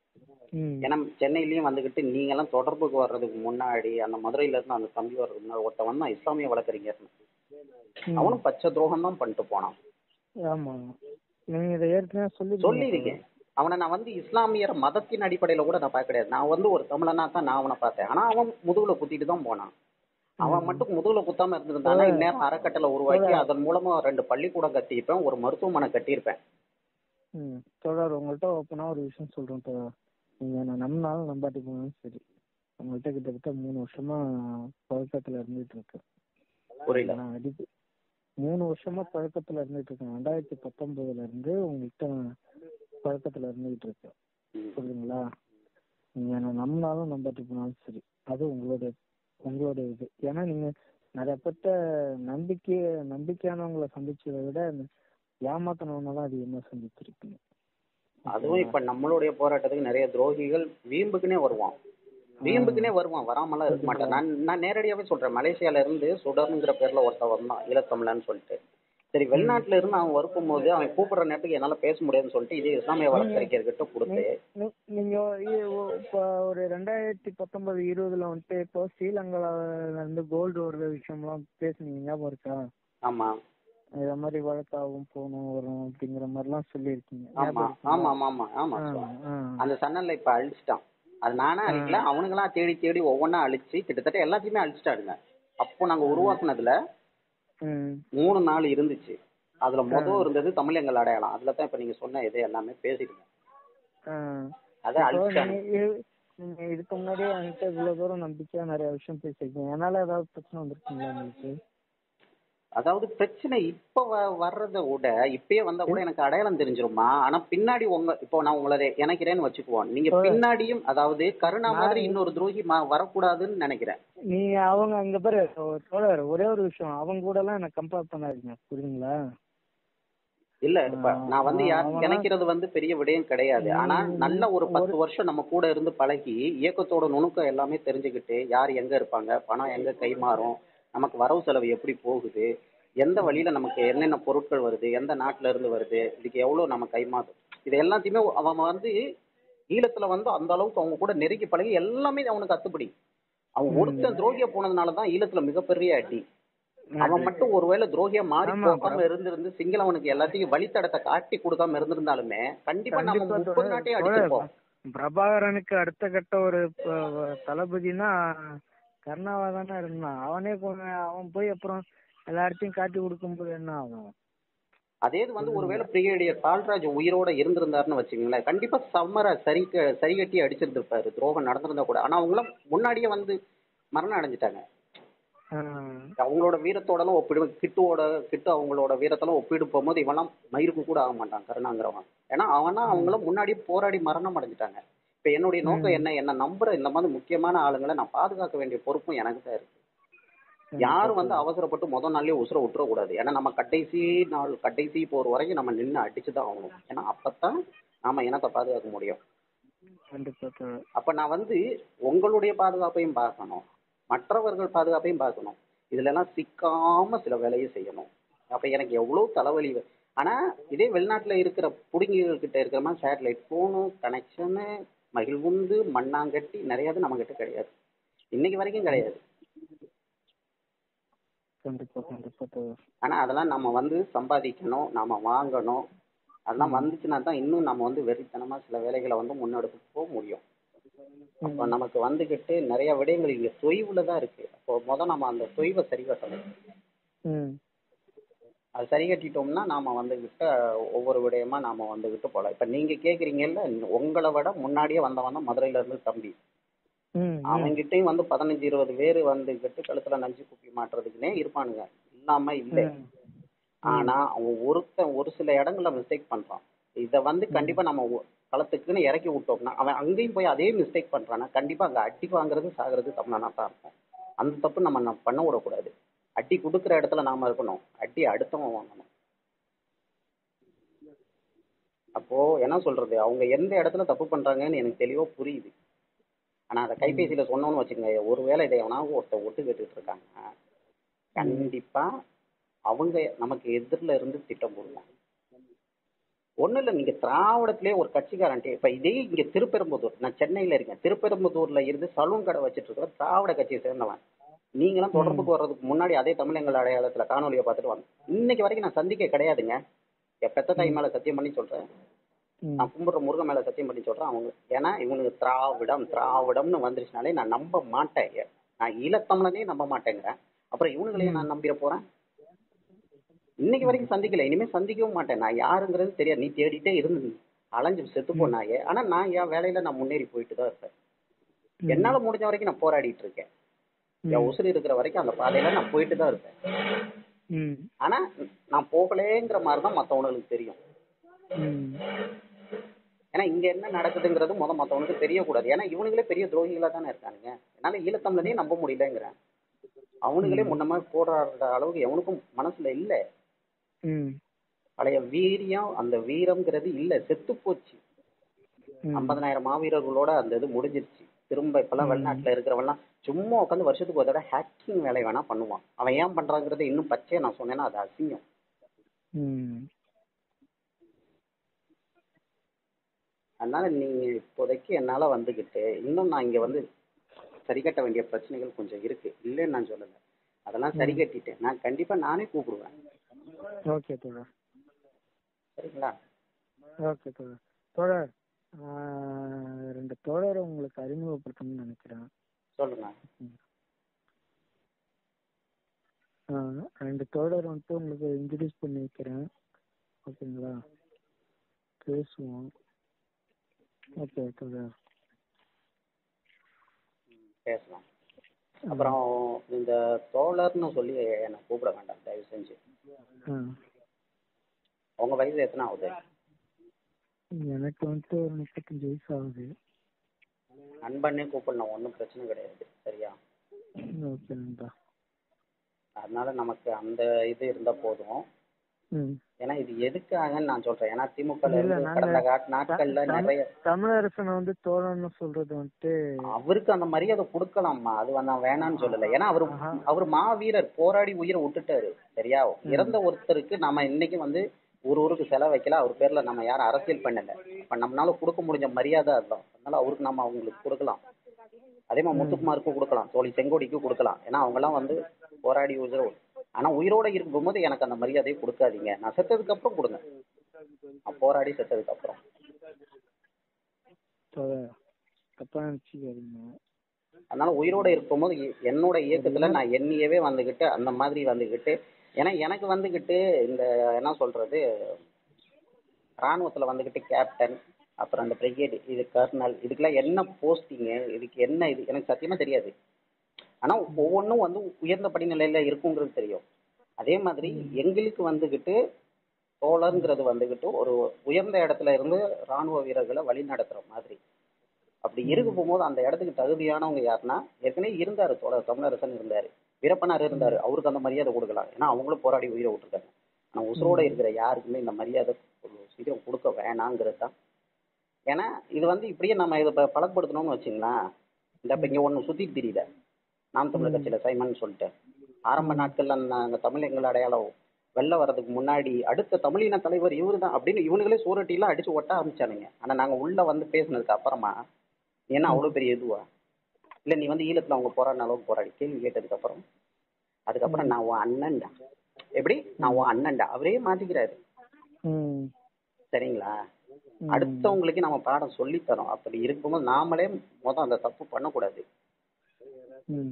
ம்.
ஏன்னா சென்னையிலயும் வந்துகிட்டு நீங்க எல்லாம் தொடர்புக்கு வர்றதுக்கு முன்னாடி அந்த மதுரையில இருந்து அந்த தம்பி வர்றதுக்கு முன்னாடி ஒருத்தன் வந்தான் இஸ்லாமிய வழக்கறிஞர்
ம்.
அவனும் பச்சை துரோகம் தான் பண்ணிட்டு போனான்
ஆமா நீங்க இதை ஏற்கனவே சொல்லி
சொல்லியிருக்கேன் அவனை நான் வந்து இஸ்லாமியர் மதத்தின் அடிப்படையில கூட நான் பார்க்க கிடையாது நான் வந்து ஒரு தமிழனா தான் நான் அவனை பார்த்தேன் ஆனா அவன் முதுகுல குத்திட்டு தான் போனான் அவன் மட்டும் முதுகுல குத்தாம இருந்திருந்தானா இந்நேரம் அறக்கட்டளை உருவாக்கி அதன் மூலமா ரெண்டு பள்ளிக்கூடம் கட்டியிருப்பேன் ஒரு மருத்துவமனை கட்டியிருப்பேன்
ம் தொடர் உங்கள்கிட்ட ஓப்பனா ஒரு விஷயம் சொல்றேன் தொடர் நீங்க நான் நம்பினாலும் நம்பாட்டி போனாலும் சரி உங்கள்கிட்ட கிட்டத்தட்ட மூணு வருஷமா பழக்கத்துல இருந்துட்டு இருக்கேன்
புரியல
நான் அடிப்பு மூணு வருஷமா பழக்கத்துல இருந்துட்டு இருக்கேன் ரெண்டாயிரத்தி பத்தொன்பதுல இருந்து உங்ககிட்ட நான் பழக்கத்துல இருந்துகிட்டு இருக்கேன்
ம்.
புரியுதுங்களா நீங்க என்ன நம்பினாலும் நம்பாட்டி போனாலும் சரி அது உங்களோட உங்களோட இது ஏன்னா நீங்க நிறைய பேர்ட்ட நம்பிக்கை நம்பிக்கையானவங்களை சந்திச்சதை விட ஏமாத்தினவங்க தான் அதிகமா சந்திச்சிருக்கீங்க
அதுவும் இப்ப நம்மளுடைய போராட்டத்துக்கு நிறைய துரோகிகள் வீம்புக்குனே வருவான் வீம்புக்குனே வருவான் வராமலாம் இருக்க மாட்டான் நான் நான் நேரடியாவே சொல்றேன் மலேசியால இருந்து சுடர்ங்கிற பேர்ல ஒருத்தன் வந்தான் ஈழத்தமிழன்னு சொல்லிட்டு சரி வெளிநாட்டுல இருந்து அவன் வறுக்கும் போது அவன் கூப்பிடுற நேரத்துக்கு என்னால பேச முடியாதுன்னு சொல்லிட்டு இதே இஸ்லாமிய வழக்கறிஞர்கிட்ட கொடுத்து
நீ- நீங்க இ- ஒ- இப்போ ஒரு ரெண்டாயிரத்தி பத்தொன்பது இருபதுல வந்துட்டு இப்போ ஸ்ரீலங்கால இருந்து கோல்டு வர்ற விஷயம்லாம் பேசுனீங்க ஞாபகம் இருக்கா
ஆமா
இத மாதிரி வழக்காகும் போகணும் வரும் அப்படிங்கிற மாதிரிலாம் சொல்லியிருக்கீங்க
ஆமா
ஞாபகம்
ஆமா ஆமா ஆமா ஆமா
இருக்கா? ஆ, ஆ.
அந்த சன்னல்ல இப்ப அழிச்சிட்டான் அது நானா அழிக்கல அவனுங்களா தேடி தேடி ஒவ்வொன்றா அழிச்சு கிட்டத்தட்ட எல்லாத்தையுமே அழிச்சிட்டானுங்க அப்போ நாங்க உருவாக்குனதுல
ம்.
மூணு நாள் இருந்துச்சு அதுல முதல் இருந்தது தமிழ் எங்கள் அடையாளம் அதுல தான் இப்ப நீங்க சொன்ன இது எல்லாமே பேசிருக்கேன்
ஆ.
அதை
இப்போ
அழிச்சிட்டாங்க
நீங்க இது- நீங்க இதுக்கு முன்னாடியே என்கிட்ட இவ்வளவு தூரம் நம்பிக்கையா நிறைய விஷயம் பேசிருக்கீங்க அதனால ஏதாவது பிரச்சனை வந்திருக்குங்களா உங்களுக்கு
அதாவது பிரச்சனை இப்ப வ- வர்றதை விட இப்பயே வந்தா கூட எனக்கு அடையாளம் தெரிஞ்சிருமா ஆனா பின்னாடி உங்க இப்போ நான் உங்களை இணைக்கிறேன்னு வச்சுக்குவோம் நீங்க பின்னாடியும் அதாவது கருணா மாதிரி இன்னொரு துரோகி ம- வரக்கூடாதுன்னு நினைக்கிறேன்
நீங்க அவங்க அங்க பாரு தோழர் ஒரே ஒரு விஷயம் அவங்க கூட எல்லாம் என்ன கம்பேர் பண்ணாதீங்க புரியுதுங்களா
இல்ல இப்ப நான் வந்து யார்
அவனா-
இணைக்கிறது வந்து பெரிய விடயம் கிடையாது ஆனா நல்ல ஒரு பத்து வருஷம் நம்ம கூட இருந்து பழகி இயக்கத்தோட நுணுக்கம் எல்லாமே தெரிஞ்சுக்கிட்டு யார் எங்க இருப்பாங்க பணம் எங்க கை மாறும் நமக்கு வரவு செலவு எப்படி போகுது எந்த வழியில நமக்கு என்னென்ன பொருட்கள் வருது எந்த நாட்டுல இருந்து வருது இதுக்கு எவ்வளவு நம்ம கை மாறும் இது எல்லாத்தையுமே அவன் வந்து ஈழத்துல வந்து அந்த அளவுக்கு அவங்க கூட நெருங்கி பழகி எல்லாமே அவனுக்கு அத்துப்படி அவன் ஒருத்தன் துரோகியா போனதுனாலதான் ஈழத்துல மிகப்பெரிய அடி அவன் மட்டும் ஒருவேளை துரோகியா மாறி
ஆமா,
போகாம இருந்திருந்து சிங்களவனுக்கு எல்லாத்தையும் வழித்தடத்தை காட்டி கொடுக்காம இருந்திருந்தாலுமே கண்டிப்பா நம்ம
கண்டிப்பா
முப்பது
தோழர்.
நாட்டையும்
தோழர்,
அடிச்சிருப்போம்
பிரபாகரனுக்கு அடுத்த கட்ட ஒரு ப- தளபதினா கர்ணாவா தானே இருந்தான் அவனே கொண்டு அவன் போய் அப்புறம் எல்லார்ட்டையும் காட்டி கொடுக்கும்போது என்ன ஆகும்
அதே இது வந்து ஒருவேளை பிரிகேடியர் பால்ராஜ் உயிரோட இருந்திருந்தாருன்னு வச்சுக்கோங்களேன் கண்டிப்பா சம்மரை சரி க- சரி கட்டி அடிச்சிருந்திருப்பாரு துரோகம் நடந்திருந்தா கூட ஆனா அவங்களாம் முன்னாடியே வந்து மரணம் அடைஞ்சிட்டாங்க
ஆஹ்
அவங்களோட வீரத்தோடலாம் ஒப்பிடு கிட்டுவோட கிட்டு அவங்களோட வீரத்தெல்லாம் ஒப்பிடு போகும்போது இவன்லாம் மயிருக்கு கூட ஆக மாட்டான் கருணாங்கிறவன் ஏன்னா அவனா அவங்களும் முன்னாடி போராடி மரணம் அடைஞ்சிட்டாங்க இப்ப என்னுடைய நோக்கம் என்ன என்ன நம்புற இந்த மாதிரி முக்கியமான ஆளுங்களை நான் பாதுகாக்க வேண்டிய பொறுப்பும் எனக்கு தான் இருக்கு யாரும் வந்து அவசரப்பட்டு முதல் நாள்லயே உசுர விட்டுற கூடாது ஏன்னா நம்ம கடைசி நாள் கடைசி போற வரைக்கும் நம்ம நின்று அடிச்சுதான் ஆகணும் ஏன்னா அப்பதான் நாம இனத்தை பாதுகாக்க முடியும்
கண்டிப்பா தோழர்.
அப்ப நான் வந்து உங்களுடைய பாதுகாப்பையும் பார்க்கணும் மற்றவர்கள் பாதுகாப்பையும் பார்க்கணும் இதுல எல்லாம் சிக்காம சில வேலையை செய்யணும் அப்ப எனக்கு எவ்வளவு தலைவலி வ- ஆனா இதே வெளிநாட்டுல இருக்கிற புடுங்கிகள் கிட்ட இருக்கிற மாதிரி சேட்டலைட் போனு கனெக்ஷனு மகிழ்வுந்து மண்ணாங்கட்டி நிறைய நம்ம கிட்ட கிடையாது இன்னைக்கு வரைக்கும் கிடையாது
கண்டிப்பா கண்டிப்பா தோழர்
ஆனா அதெல்லாம் நம்ம வந்து சம்பாதிக்கணும் நாம வாங்கணும் அதெல்லாம் வந்துச்சுன்னா தான் இன்னும் நம்ம வந்து வெறித்தனமா சில வேலைகளை வந்து முன்னெடுத்து போக முடியும் அப்போ நமக்கு வந்துகிட்டு நிறைய விடயங்கள் இங்க தொய்வுல தான் இருக்கு அப்போ முத நம்ம அந்த தொய்வை சரி கட்டணும்
ம்
அது சரி கட்டிட்டோம்னா நாம வந்துகிட்ட ஒவ்வொரு விடயமா நாம வந்துகிட்டு போலாம் இப்ப நீங்க கேக்குறீங்கல்ல உங்களை விட முன்னாடியே வந்தவன் தான் மதுரையில இருந்து தம்பி
ம்
அவங்கிட்டயும் வந்து பதினஞ்சு இருபது பேர் வந்துகிட்டு கழுத்துல நஞ்சு குப்பி மாட்டுறதுக்குன்னே இருப்பானுங்க இல்லாம இல்லை
ம்.
ஆனா அவன் ஒருத்தன் ஒரு சில இடங்கள்ல மிஸ்டேக் பண்றான் இத வந்து கண்டிப்பா நம்ம ஒ- களத்துக்குன்னு இறக்கி விட்டோம்னா அவன் அங்கேயும் போய் அதே மிஸ்டேக் பண்றானா கண்டிப்பா அங்க அடி வாங்குறது சாகுறது தமிழனா தான் இருக்கும் அந்த தப்பு நம்ம நம்ம பண்ண விடக்கூடாது அடி கொடுக்குற இடத்துல நாம இருக்கணும் அடி அடுத்தவன் வாங்கணும் அப்போ என்ன சொல்றது அவங்க எந்த இடத்துல தப்பு பண்றாங்கன்னு எனக்கு தெளிவா புரியுது ஆனா அதை கைபேசியில சொன்னோம்னு வச்சுக்கோங்க ஒருவேளை இதை எவனா ஒருத்தர் ஒட்டு கேட்டுட்டு இருக்காங்க கண்டிப்பா அவங்க நமக்கு எதிரில இருந்து திட்டம் போடுவாங்க ஒண்ணும் இல்ல நீங்க திராவிடத்திலே ஒரு கட்சிக்காரன்ட்டு இப்ப இதே இங்க திருப்பெரும்புதூர் நான் சென்னையில இருக்கேன் திருப்பெரும்புதூர்ல இருந்து சலூன் கடை வச்சிட்டு இருக்கிற திராவிட கட்சியை சேர்ந்தவன் நீங்களாம் தொடர்புக்கு வர்றதுக்கு முன்னாடி அதே தமிழங்கள் அடையாளத்துல காணொலியை பார்த்துட்டு வாங்க இன்னைக்கு வரைக்கும் நான் சந்திக்க கிடையாதுங்க என் பெத்த தாய் மேல சத்தியம் பண்ணி சொல்றேன்
ம்.
நான் கும்பிடுற முருகன் மேல சத்தியம் பண்ணி சொல்றேன் அவங்க ஏன்னா இவனுக்கு திராவிடம் திராவிடம்னு வந்துருச்சுனாலே நான் நம்ப மாட்டேன் ஏ- நான் ஈழத்தமிழனே நம்ப மாட்டேங்கிறேன் அப்புறம் இவனுங்களையும் நான் நம்பிட போறேன் இன்னைக்கு வரைக்கும் சந்திக்கல இனிமே சந்திக்கவும் மாட்டேன் நான் யாருங்கிறது தெரியாது நீ தேடிட்டே இருந்து அலைஞ்சு செத்து போனாயே ஆனா நான் என் வேலையில நான் முன்னேறி போயிட்டு தான் இருப்பேன் என்னால முடிஞ்ச வரைக்கும் நான் போராடிட்டு இருக்கேன் என் உசுறு இருக்கிற வரைக்கும் அந்த பாதையில நான் போயிட்டு தான் இருப்பேன்
ம்
ஆனா நான் போகலேங்கிற மாதிரி தான் மத்தவங்களுக்கு தெரியும்
ம்
ஏன்னா இங்க என்ன நடக்குதுங்கிறது முத மத்தவனுக்கு தெரியக்கூடாது ஏன்னா இவனுங்களே பெரிய துரோகிகளா தானே இருக்கானுங்க என்னால ஈழத்தமிழனே நம்ப முடியலங்கிறேன் அவனுங்களே முன்ன மாதிரி போராடுற அளவுக்கு எவனுக்கும் மனசுல இல்ல
ம்
பழைய வீரியம் அந்த வீரம்ங்கிறது இல்ல செத்து போச்சு
ம்.
ஐம்பதனாயிரம் மாவீரர்களோட அந்த இது முடிஞ்சிருச்சு திரும்ப இப்பெல்லாம் வெளிநாட்டுல இருக்கிறவன்லாம் சும்மா உட்காந்து வருஷத்துக்கு ஒரு தடவை ஹேக்கிங் வேலை வேணா பண்ணுவான் அவன் ஏன் பண்றாங்கிறது இன்னும் பச்சையா நான் சொன்னேன்னா அது அசிங்கம்
ம்
அதனால நீங்க இப்போதைக்கு என்னால வந்துகிட்டு இன்னும் நான் இங்க வந்து சரி கட்ட வேண்டிய பிரச்சனைகள் கொஞ்சம் இருக்கு இல்லைன்னு நான் சொல்லல அதெல்லாம் சரி கட்டிட்டேன் நான் கண்டிப்பா நானே கூப்பிடுவேன்
ஓகே தோழர்
சரிங்களா
ஓகே தோழர் தோழர் ஆஹ், ரெண்டு தோழரை உங்களுக்கு அறிமுகப்படுத்தணும்னு நினைக்கிறேன்
சொல்லுங்க
ஆஹ், ரெண்டு தோழர் வந்துட்டு உங்களுக்கு இன்ட்ரடியூஸ் பண்ணி வைக்கிறேன் ஓகேங்களா பேசுவோம் ஓகே தோழர்
பேசலாம் அப்புறம் இந்த தோழர்னு சொல்லி என்னை கூப்பிட வேண்டாம் தயவு செஞ்சு
ஆ
உங்க வயசு எத்தனை ஆகுது
எனக்கு வந்துட்டு ஒரு முப்பத்தஞ்சு வயசு ஆகுது
நண்பனே கூப்பிடணும் ஒன்றும் பிரச்சனை கிடையாது சரியா
ஓகே நண்பா
அதனால நமக்கு அந்த இது இருந்தா போதும்
ம்
ஏன்னா இது எதுக்காகன்னு நான் சொல்றேன் ஏன்னா திமுக ல
இல்ல,
இருந்து
நாங்க
கடந்த காட் நாட்கள்ல
தமிழ்-
நிறைய
தமிழரசனை வந்து தோழன்னு சொல்றது வந்துட்டு
அவருக்கு அந்த மரியாதை கொடுக்கலாமா அது வந்து நான் வேணாம்னு சொல்லல ஏன்னா அவரு
ஆஹா.
அவர் மாவீரர் போராடி உயிரை விட்டுட்டாரு சரியா இறந்த ஒருத்தருக்கு நம்ம இன்னைக்கு வந்து ஒரு ஊருக்கு செலவு வைக்கல அவர் பேர்ல நம்ம யாரும் அரசியல் பண்ணல அப்ப நம்மளால கொடுக்க முடிஞ்ச மரியாதை அதுதான் அதனால அவருக்கு நம்ம அவங்களுக்கு கொடுக்கலாம் அதே மாதிரி முத்துக்குமாருக்கும் கொடுக்கலாம் தோழி செங்கோடிக்கும் கொடுக்கலாம் ஏன்னா அவங்க எல்லாம் வந்து போராடி உயிரை ஆனா உயிரோட இருக்கும்போது எனக்கு அந்த மரியாதையை கொடுக்காதீங்க நான் செத்ததுக்கு அப்புறம் கொடுங்க நான் போராடி செத்ததுக்கு அப்புறம்
தோழர் தப்பா நினைச்சுக்காதீங்க
அதனால உயிரோட இருக்கும்போது எ- என்னோட இயக்கத்துல நான் எண்ணியவே வந்துகிட்டு அந்த மாதிரி வந்துகிட்டு ஏன்னா எனக்கு வந்துகிட்டு இந்த என்ன சொல்றது ராணுவத்துல வந்துகிட்டு கேப்டன் அப்புறம் அந்த பிரிகேட் இது கர்னல் இதுக்கெல்லாம் என்ன போஸ்டிங்கு இதுக்கு என்ன இது எனக்கு சத்தியமா தெரியாது ஆனா ஒவ்வொன்றும் வந்து உயர்ந்த படிநிலையில இருக்குங்கிறது தெரியும் அதே மாதிரி எங்களுக்கு வந்துகிட்டு தோழருங்கிறது வந்துகிட்டு ஒரு உயர்ந்த இடத்துல இருந்து ராணுவ வீரர்களை வழி நடத்துற மாதிரி அப்படி இருக்க போகும்போது அந்த இடத்துக்கு தகுதியானவங்க யாருன்னா ஏற்கனவே இருந்தாரு தோழர் தமிழரசன் இருந்தாரு வீரப்பனார் இருந்தாரு அவருக்கு அந்த மரியாதை கொடுக்கலாம் ஏன்னா அவங்களும் போராடி உயிரை விட்டுருக்காங்க ஆனா உசுரோட இருக்கிற யாருக்குமே இந்த மரியாதை ஒரு சீக்கிரம் கொடுக்க வேணாங்கிறது தான் ஏன்னா இது வந்து இப்படியே நம்ம இதை ப- பழக்கப்படுத்தணும்னு வச்சுங்களேன் இந்த இப்ப இங்க ஒண்ணு சுத்திட்டு தெரியுத நாம் தமிழர் கட்சியில சைமன் சொல்லிட்டு ஆரம்ப நாட்கள்ல நாங்க தமிழ் எங்கள் அடையாளம் வெளில வர்றதுக்கு முன்னாடி அடுத்த தமிழின தலைவர் இவரு தான் அப்படின்னு இவனுங்களே சூரட்டிலாம் அடிச்சு ஒட்ட ஆரம்பிச்சானுங்க ஆனா நாங்க உள்ள வந்து பேசினதுக்கு அப்புறமா நீ என்ன அவ்வளவு பெரிய இதுவா இல்ல நீ வந்து ஈழத்துல அவங்க போராடின அளவுக்கு போராடி கேள்வி கேட்டதுக்கு அப்புறம் அதுக்கப்புறம் நான் உன் அண்ணன்டா எப்படி நான் உன் அண்ணன்டா அவரே மாத்திக்கிறாரு
ம்
சரிங்களா
ம்.
அடுத்தவங்களுக்கு நம்ம பாடம் சொல்லித் தரோம் அப்படி இருக்கும்போது நாமளே மொதல் அந்த தப்பு பண்ணக்கூடாது
ம்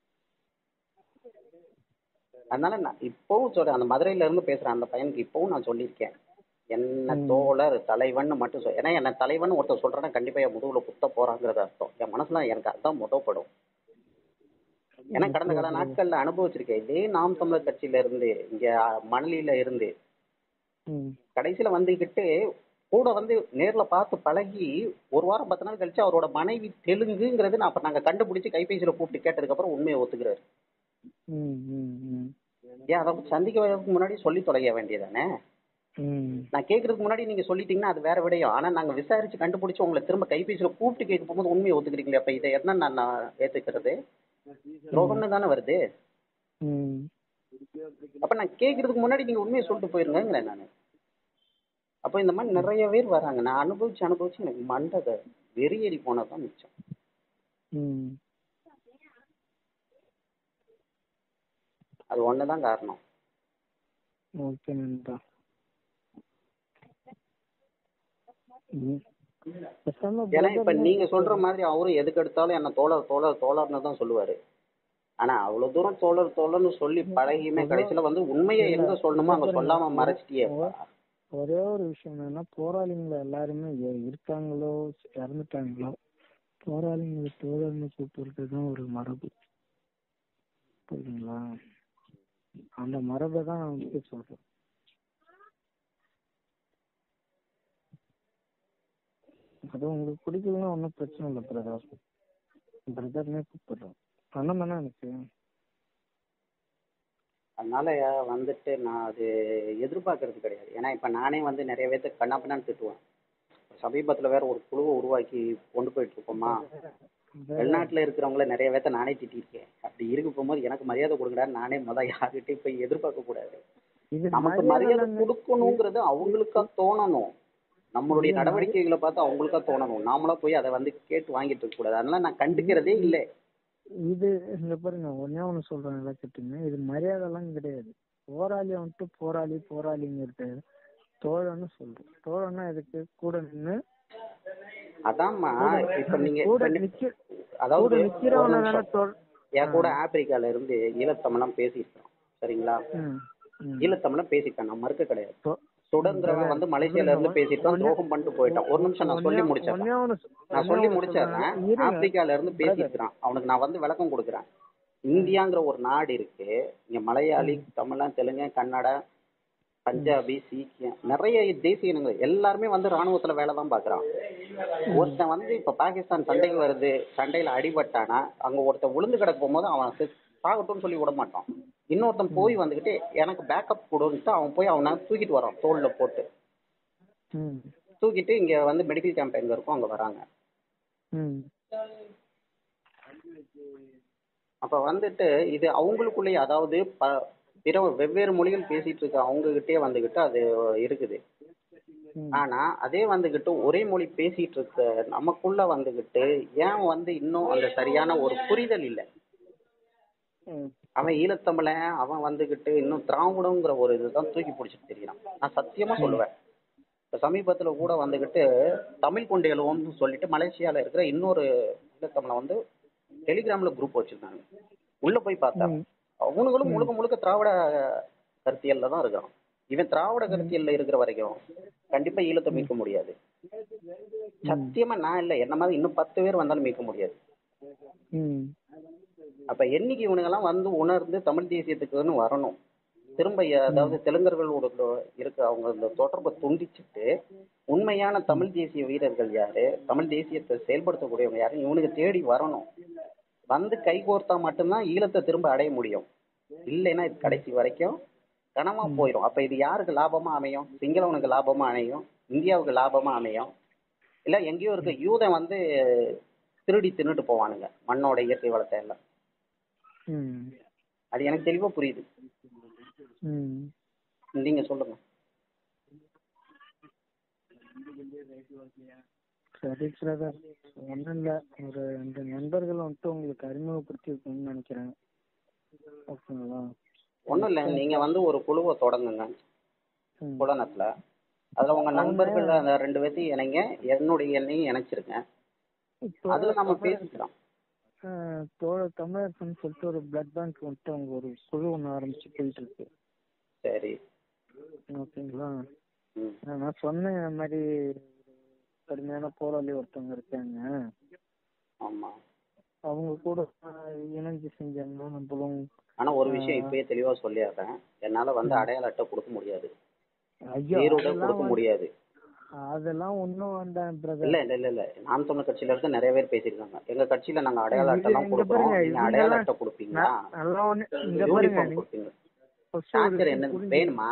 அதனால நான் இப்பவும் சொல்றேன் அந்த மதுரையில இருந்து பேசுறேன் அந்த பையனுக்கு இப்பவும் நான் சொல்லியிருக்கேன் என்ன தோழர் தலைவன் மட்டும் சொல் ஏன்னா என்ன தலைவன் ஒருத்தர் சொல்றேன்னா கண்டிப்பா என் முதுகுல குத்த போறாங்கிறது அர்த்தம் என் மனசுல எனக்கு அதுதான் முதப்படும் ஏன்னா கடந்த கால நாட்கள்ல அனுபவிச்சிருக்கேன் இதே நாம் தமிழர் கட்சியில இருந்து இங்க மணலியில இருந்து
ம்
கடைசியில வந்துகிட்டு கூட வந்து நேர்ல பார்த்து பழகி ஒரு வாரம் பத்து நாள் கழிச்சு அவரோட மனைவி தெலுங்குங்கிறது நான் அப்ப நாங்க கண்டுபிடிச்சு கைபேசியில கூப்பிட்டு கேட்டதுக்கு அப்புறம் உண்மையை ஒத்துக்கிறாரு
ம் ம் ம்
ஏன் அதை சந்திக்க வரதுக்கு முன்னாடி சொல்லி தொலைய வேண்டியதானே
ம்
நான் கேட்கறதுக்கு முன்னாடி நீங்க சொல்லிட்டீங்கன்னா அது வேற விடயம் ஆனா நாங்க விசாரிச்சு கண்டுபிடிச்சு உங்களை திரும்ப கைபேசியில கூப்பிட்டு கேட்க போகும்போது உண்மையை ஒத்துக்கிறீங்களே அப்ப இதை என்ன நான் நான் ஏத்துக்கிறது துரோகம்னு தானே வருது
ம்
அப்ப நான் கேட்கறதுக்கு முன்னாடி நீங்க உண்மையை சொல்லிட்டு போயிருங்கிறேன் நான் அப்ப இந்த மாதிரி நிறைய பேர் வராங்க நான் அனுபவிச்சு அனுபவிச்சு எனக்கு மண்டை வெறியேறி போனதான் மிச்சம்
ம்
அது ஒண்ணுதான் காரணம்
ஓகே நண்பா ம் பேசாம
ஏன்னா இப்ப
brother
நீங்க சொல்ற மாதிரி அவரும் எதுக்கு எடுத்தாலும் என்ன தோழர் தோழர் தோழர்னு தான் சொல்லுவாரு ஆனா அவ்வளவு தூரம் தோழர் தோழர்னு சொல்லி பழகியுமே கடைசியில வந்து உண்மையை எங்க சொல்லணுமோ அங்க சொல்லாம மறைச்சிட்டியேப்பா
ஒரே ஒரு விஷயம் என்னன்னா போராளிங்க எல்லாருமே எ- இருக்காங்களோ இறந்துட்டாங்களோ போராளிங்களை தோழர்னு கூப்பிடுறது தான் ஒரு மரபு புரியுதுங்களா அந்த மரபை தான் நான் வந்து சொல்றேன் அது உங்களுக்கு பிடிக்கலன்னா ஒன்றும் பிரச்சனை இல்லை பிரதர் பிரதர்னே கூப்பிடுறோம் அண்ணன் தானே எனக்கு
அதனால வந்துட்டு நான் அது எதிர்பார்க்கறது கிடையாது ஏன்னா இப்ப நானே வந்து நிறைய பேர்த்த கண்ணாப்பினான்னு திட்டுவேன் சமீபத்துல வேற ஒரு குழுவை உருவாக்கி கொண்டு போயிட்டு இருக்கோமா வெளிநாட்டுல இருக்கிறவங்கள நிறைய பேர்த்த நானே திட்டிருக்கேன் அப்படி இருக்க போகும்போது எனக்கு மரியாதை கொடுங்கடா நானே முத யார்கிட்டயும் போய் எதிர்பார்க்க கூடாது
இது
நமக்கு மரியாதை கொடுக்கணுங்கிறது அவங்களுக்கா தோணணும் நம்மளுடைய நடவடிக்கைகளை பார்த்து அவங்களுக்கா தோணணும் நாமளா போய் அதை வந்து கேட்டு வாங்கிட்டு இருக்க கூடாது அதனால நான் கண்டுக்கிறதே இல்லை
இது இங்க பாருங்க ஒன்னே ஒண்ணு சொல்றேன் நல்லா கேட்டுங்க இது மரியாதை எல்லாம் கிடையாது போராளி வந்துட்டு போராளி போராளிங்கிறது தோழன்னு சொல்றோம் தோழன்னா எதுக்கு கூட நின்னு
அதாம்மா இப்ப நீங்க
கூட
இப்ப நீ-
நிக்க
அதாவது
கூட
ஒரு
நிக்கிறவன தானே
நிமிஷம்.
தோழ்
என் கூட ஆப்பிரிக்கால இருந்து ஈழத்தமிழம் பேசியிருக்கோம் சரிங்களா
ம், ம்.
ஈழத்தமிழம் பேசிட்டேன் நான் மறுக்க கிடையாது
தோ-
சுதந்திரவன் வந்து மலேசியால இருந்து பேசிட்டான் துரோகம் பண்ணிட்டு போயிட்டான் ஒரு நிமிஷம் நான் சொல்லி முடிச்சேன்
ஒண்ணே ஒண்ணு சொ-
நான்
ஒண்ணே
சொல்லி
ஒண்ணு
முடிச்சிடுறேன்
சொல்றேன். இருங்க.
ஆப்பிரிக்கால இருந்து பேசியிருக்கிறான் அவனுக்கு நான் வந்து விளக்கம் கொடுக்குறேன் இந்தியாங்கிற ஒரு நாடு இருக்கு இங்க மலையாளி தமிழன் தெலுங்கு கன்னடா பஞ்சாபி சீக்கியம் நிறைய தேசிய இனங்கள் எல்லாருமே வந்து ராணுவத்துல வேலை தான் பாக்குறான் ஒருத்தன் வந்து இப்ப பாகிஸ்தான் சண்டைக்கு வருது சண்டையில அடிபட்டானா அங்க ஒருத்தன் விழுந்து கிடக்க போகும்போது அவன் செத்- சாகட்டும்னு சொல்லி விட மாட்டான் இன்னொருத்தன் போய் வந்துகிட்டு எனக்கு பேக்கப் கொடுன்ட்டு அவன் போய் அவனை தூக்கிட்டு வரான் தோல்ல போட்டு
ம்,
தூக்கிட்டு இங்க வந்து மெடிக்கல் கேம்ப் எங்க இருக்கோ அங்க வராங்க
ம்,
அப்ப வந்துட்டு இது அவங்களுக்குள்ளேயே அதாவது ப பிற வெவ்வேறு மொழிகள் பேசிட்டு இருக்க அவங்க கிட்டே வந்துகிட்டு அது இருக்குது
ம்.
ஆனா அதே வந்துகிட்டு ஒரே மொழி பேசிட்டு இருக்க நமக்குள்ள வந்துகிட்டு ஏன் வந்து இன்னும் அந்த சரியான ஒரு புரிதல் இல்லை
ம்.
அவன் ஈழத்தமிழன் அவன் வந்துகிட்டு இன்னும் திராவிடங்கிற ஒரு இதுதான் தூக்கி பிடிச்சிட்டு தெரியறான் நான் சத்தியமா சொல்லுவேன் இப்ப சமீபத்துல கூட வந்துகிட்டு தமிழ் கொண்டு எழுவோம்னு சொல்லிட்டு மலேசியால இருக்கிற இன்னொரு ஈழத்தமிழன் வந்து டெலிகிராம்ல குரூப் வச்சிருக்காங்க உள்ள போய் பார்த்தா
ம்.
அவனுங்களும் முழுக்க முழுக்க திராவிட கருத்தியல்ல தான் இருக்கிறான் இவன் திராவிட கருத்தியல்ல இருக்கிற வரைக்கும் கண்டிப்பா ஈழத்தை மீட்க முடியாது சத்தியமா நான் இல்ல என்ன மாதிரி இன்னும் பத்து பேர் வந்தாலும் மீட்க முடியாது
ம்.
அப்ப என்னைக்கு இவனுங்கெல்லாம் வந்து உணர்ந்து தமிழ் தேசியத்துக்குன்னு வரணும் திரும்ப எ- அதாவது தெலுங்கர்களோட இருக்க அவங்க இந்த தொடர்பை துண்டிச்சுட்டு உண்மையான தமிழ் தேசிய வீரர்கள் யாரு தமிழ் தேசியத்தை செயல்படுத்தக்கூடியவங்க யாரு இவனுக்கு தேடி வரணும் வந்து கை கோர்த்தா மட்டும்தான் ஈழத்தை திரும்ப அடைய முடியும் இல்லைன்னா இது கடைசி வரைக்கும் கனமா போயிடும் அப்ப இது யாருக்கு லாபமா அமையும் சிங்களவனுக்கு லாபமா அமையும் இந்தியாவுக்கு லாபமா அமையும் இல்ல எங்கேயோ இருக்க யூதன் வந்து திருடி தின்னுட்டு போவானுங்க மண்ணோட இயற்கை வளத்தை எல்லாம்
ம்.
அது எனக்கு தெளிவா புரியுது
ம்.
நீங்க சொல்லுங்க
சரி பிரதர் ஒன்றும் இல்லை ஒரு ரெண்டு நண்பர்கள் வந்துட்டு உங்களுக்கு அறிமுகப்படுத்தி வைக்கணும்னு நினைக்கிறேன் ஓகேங்களா
ஒன்றும் இல்லை நீங்க வந்து ஒரு குழுவை தொடங்குங்க
ம்.
புலனத்துல அதுல உங்க நண்பர்கள் அந்த ரெண்டு பேர்த்தையும் இணைங்க என்னுடைய எண்ணையும் இணைச்சிருங்க
இப்போ
அதுல நம்ம பேசிக்கலாம்
ஆஹ் தோழ தமிழரசன் சொல்லிட்டு ஒரு பிளட் பேங்க் வந்துட்டு அவங்க ஒரு குழு ஒன்று ஆரம்பிச்சு போயிட்டு இருக்கு
சரி
ஓகேங்களா
ம்
ஆஹ் நான் சொன்னேன் இந்த மாதிரி ஒரு கடுமையான போராளி ஒருத்தவங்க இருக்காங்க
ஆமா
அவங்க கூட ஆஹ் இணைஞ்சு செஞ்சாங்கன்னா நம்மளும்
ஆனா ஒரு விஷயம் இப்பயே தெளிவா சொல்லிடுறேன் என்னால வந்து அடையாள அட்டை கொடுக்க முடியாது
ஐயோ
ஈரோட
அதெல்லாம்
கொடுக்க
வந்து-
முடியாது
அதெல்லாம் ஒன்றும் வேண்டாம் பிரதர்
இல்ல இல்ல இல்ல இல்ல நாம் தமிழ் கட்சியில இருந்து நிறைய பேர் பேசியிருக்காங்க எங்க கட்சியில நாங்க அடையாள அட்டை எல்லாம்
இங்க
கொடுக்குறோம்
பாருங்க,
நீங்க அடையாள
இவங்கெல்லாம்
அட்டை கொடுப்பீங்களா
நல்லா ஒன்று இங்க பாருங்க
யூனிஃபார்ம்
நீ
கொடுப்பீங்க
first ஒரு
சார்ஜர்
விஷயம்
என்ன
புரிஞ்சு-
வேணுமா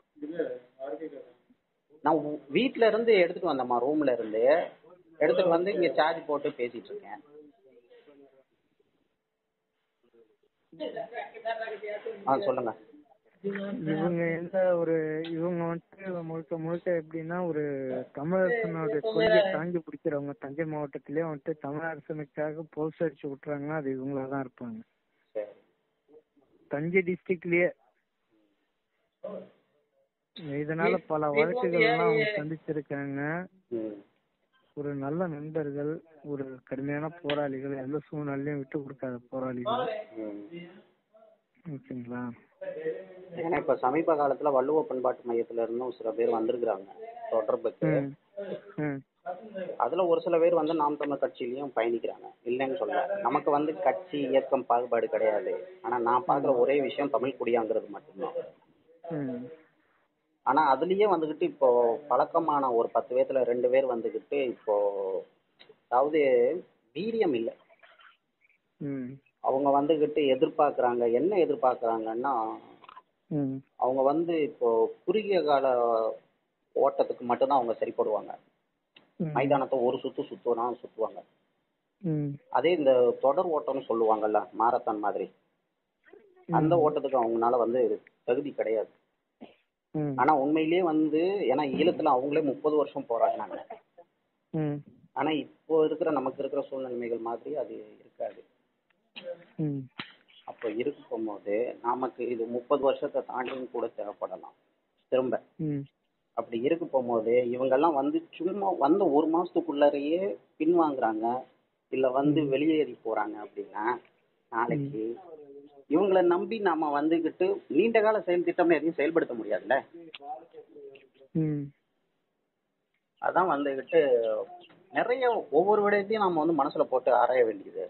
நான் உ- வீட்ல இருந்து எடுத்துட்டு வந்தேம்மா ரூம்ல இருந்து எடுத்துட்டு வந்து இங்க சார்ஜ் போட்டு பேசிட்டு இருக்கேன் ஆ சொல்லுங்க
இவங்க எந்த ஒரு இவங்க வந்துட்டு முழுக்க முழுக்க எப்படின்னா ஒரு தமிழரசனோட கொள்கையை தாங்கி பிடிக்கிறவங்க தஞ்சை மாவட்டத்திலேயே வந்துட்டு தமிழரசனுக்காக போஸ்ட் அடிச்சு விட்டுறாங்கன்னா அது இவங்களா தான் இருப்பாங்க
சரி
தஞ்சை டிஸ்ட்ரிக்ட்லயே இதனால பல வழக்குகள்லாம் அவங்க சந்திச்சிருக்காங்க
ம்
ஒரு நல்ல நண்பர்கள் ஒரு கடுமையான போராளிகள் எந்த சூழ்நிலையும் விட்டு கொடுக்காத போராளிகள்
ம்
ஓகேங்களா
ஏன்னா இப்ப சமீப காலத்துல வள்ளுவ பண்பாட்டு மையத்துல இருந்தும் சில பேர் வந்திருக்கிறாங்க தொடர்புக்கு
ம் ம்
அதுல ஒரு சில பேர் வந்து நாம் தமிழ் கட்சியிலயும் பயணிக்கிறாங்க இல்லைன்னு சொல்ல நமக்கு வந்து கட்சி இயக்கம் பாகுபாடு கிடையாது ஆனா நான் பாக்குற ஒரே விஷயம் தமிழ் குடியாங்கிறது மட்டும்தான்
ம்
ஆனா அதுலயே வந்துகிட்டு இப்போ பழக்கமான ஒரு பத்து பேர்த்துல ரெண்டு பேர் வந்துகிட்டு இப்போ அதாவது வீரியம் இல்லை
ம்
அவங்க வந்துகிட்டு எதிர்பார்க்கறாங்க என்ன எதிர்பார்க்கறாங்கன்னா
ம்
அவங்க வந்து இப்போ குறுகிய கால ஓட்டத்துக்கு மட்டும்தான் அவங்க சரிப்படுவாங்க
ம்.
மைதானத்தை ஒரு சுத்து சுத்துனா சுத்துவாங்க
ம்
அதே இந்த தொடர் ஓட்டம்னு சொல்லுவாங்கல்ல மாரத்தான் மாதிரி அந்த ஓட்டத்துக்கு அவங்கனால வந்து தகுதி கிடையாது
ம்
ஆனா உண்மையிலேயே வந்து ஏன்னா ஈழத்துல அவங்களே முப்பது வருஷம் போராடினாங்க
ம்
ஆனா இப்போ இருக்கிற நமக்கு இருக்கிற சூழ்நிலைமைகள் மாதிரி அது இருக்காது
ம்
அப்போ இருக்கும் போது நமக்கு இது முப்பது வருஷத்தை தாண்டியும் கூட தேவைப்படலாம் திரும்ப
ம்
அப்படி இருக்கு போகும்போது இவங்கெல்லாம் வந்து சும்மா வந்த ஒரு மாசத்துக்குள்ளாரையே பின்வாங்குறாங்க இல்ல வந்து வெளியேறி போறாங்க அப்படின்னா நாளைக்கு இவங்கள நம்பி நாம வந்துகிட்டு நீண்ட கால செயல் திட்டம்னு எதையும் செயல்படுத்த முடியாதுல்ல
ம்
அதான் வந்துகிட்டு நிறைய ஒவ்வொரு விடயத்தையும் நாம வந்து மனசுல போட்டு ஆராய வேண்டியது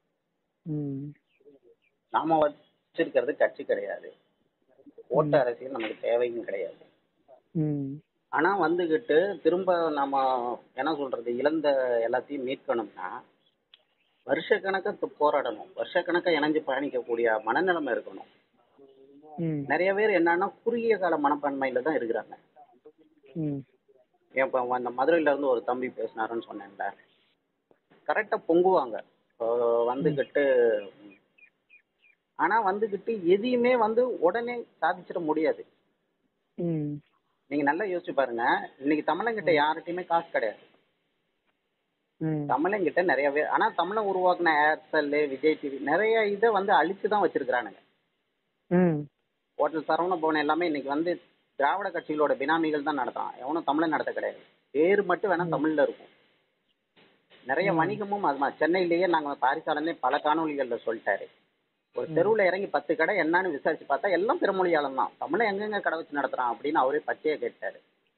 ம்
நாம வச்சிருக்கிறது கட்சி கிடையாது ஓட்டு அரசியல் நமக்கு தேவையும் கிடையாது
ம்
ஆனா வந்துகிட்டு திரும்ப நம்ம என்ன சொல்றது இழந்த எல்லாத்தையும் மீட்கணும்னா வருஷக்கணக்கா போராடணும் வருஷக்கணக்கா இணைஞ்சு பயணிக்கக்கூடிய மனநிலைமை இருக்கணும்
ம்
நிறைய பேர் என்னன்னா குறுகிய கால மனப்பான்மையில தான் இருக்கிறாங்க
ம்
இப்ப அந்த மதுரையில இருந்து ஒரு தம்பி பேசினாருன்னு சொன்னேன்ல கரெக்டா பொங்குவாங்க இப்போ வந்துகிட்டு ஆனா வந்துகிட்டு எதையுமே வந்து உடனே சாதிச்சிட முடியாது
ம்
நீங்க நல்லா யோசிச்சு பாருங்க இன்னைக்கு தமிழங்கிட்ட யார்கிட்டயுமே காசு கிடையாது
ம்
தமிழங்கிட்ட நிறைய பேர் ஆனா தமிழன் உருவாக்குன ஏர்செல் விஜய் டிவி நிறைய இதை வந்து அழிச்சு தான் வச்சிருக்கிறானுங்க
ம்
ஹோட்டல் சரவண பவன் எல்லாமே இன்னைக்கு வந்து திராவிட கட்சிகளோட பினாமிகள் தான் நடத்துறான் எவனும் தமிழன் நடத்த கிடையாது பேர் மட்டும் வேணா தமிழ்ல இருக்கும் நிறைய வணிகமும் அது மாதிரி சென்னையிலேயே நாங்க பாரிசாலனே பல காணொலிகள்ல சொல்லிட்டாரு ஒரு தெருவுல இறங்கி பத்து கடை என்னன்னு விசாரிச்சு பார்த்தா எல்லாம் பிறமொழியாளம் தான் தமிழன் எங்கெங்க கடை வச்சு நடத்துறான் அப்படின்னு அவரே பச்சையா கேட்டாரு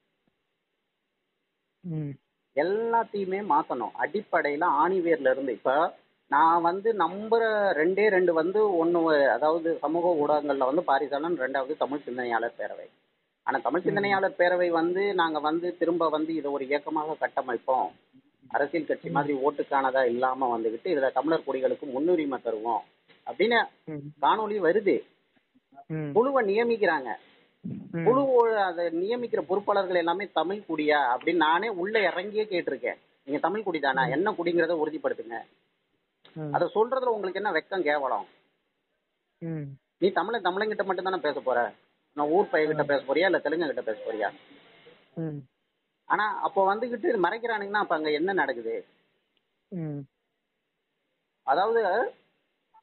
ம்
எல்லாத்தையுமே மாத்தணும் அடிப்படையில ஆணிவேர்ல இருந்து இப்ப நான் வந்து நம்புற ரெண்டே ரெண்டு வந்து ஒண்ணு அதாவது சமூக ஊடகங்கள்ல வந்து பாரிசாலன் ரெண்டாவது தமிழ் சிந்தனையாளர் பேரவை ஆனா தமிழ் சிந்தனையாளர் பேரவை வந்து நாங்க வந்து திரும்ப வந்து இதை ஒரு இயக்கமாக கட்டமைப்போம் அரசியல் கட்சி மாதிரி ஓட்டுக்கானதா இல்லாம வந்துகிட்டு இதுல தமிழர் குடிகளுக்கு முன்னுரிமை தருவோம் அப்படின்னு
ம்
காணொளி வருது
ம்
குழுவை நியமிக்கிறாங்க
ம்
குழு அதை நியமிக்கிற பொறுப்பாளர்கள் எல்லாமே தமிழ் குடியா அப்படின்னு நானே உள்ள இறங்கியே கேட்டிருக்கேன் நீங்க தமிழ் குடிதானா என்ன குடிங்கிறத உறுதிப்படுத்துங்க
ம்
அதை சொல்றதுல உங்களுக்கு என்ன வெக்கம் கேவலம்
ம்
நீ தமிழ தமிழங்கிட்ட மட்டும் தானே பேச போற நான் ஊர் பையன்கிட்ட பேச போறியா இல்ல தெலுங்கு கிட்ட பேச போறியா
ம்
ஆனா அப்போ வந்துகிட்டு மறைக்கிறானுங்கன்னா அப்ப அங்க என்ன நடக்குது
ம்
அதாவது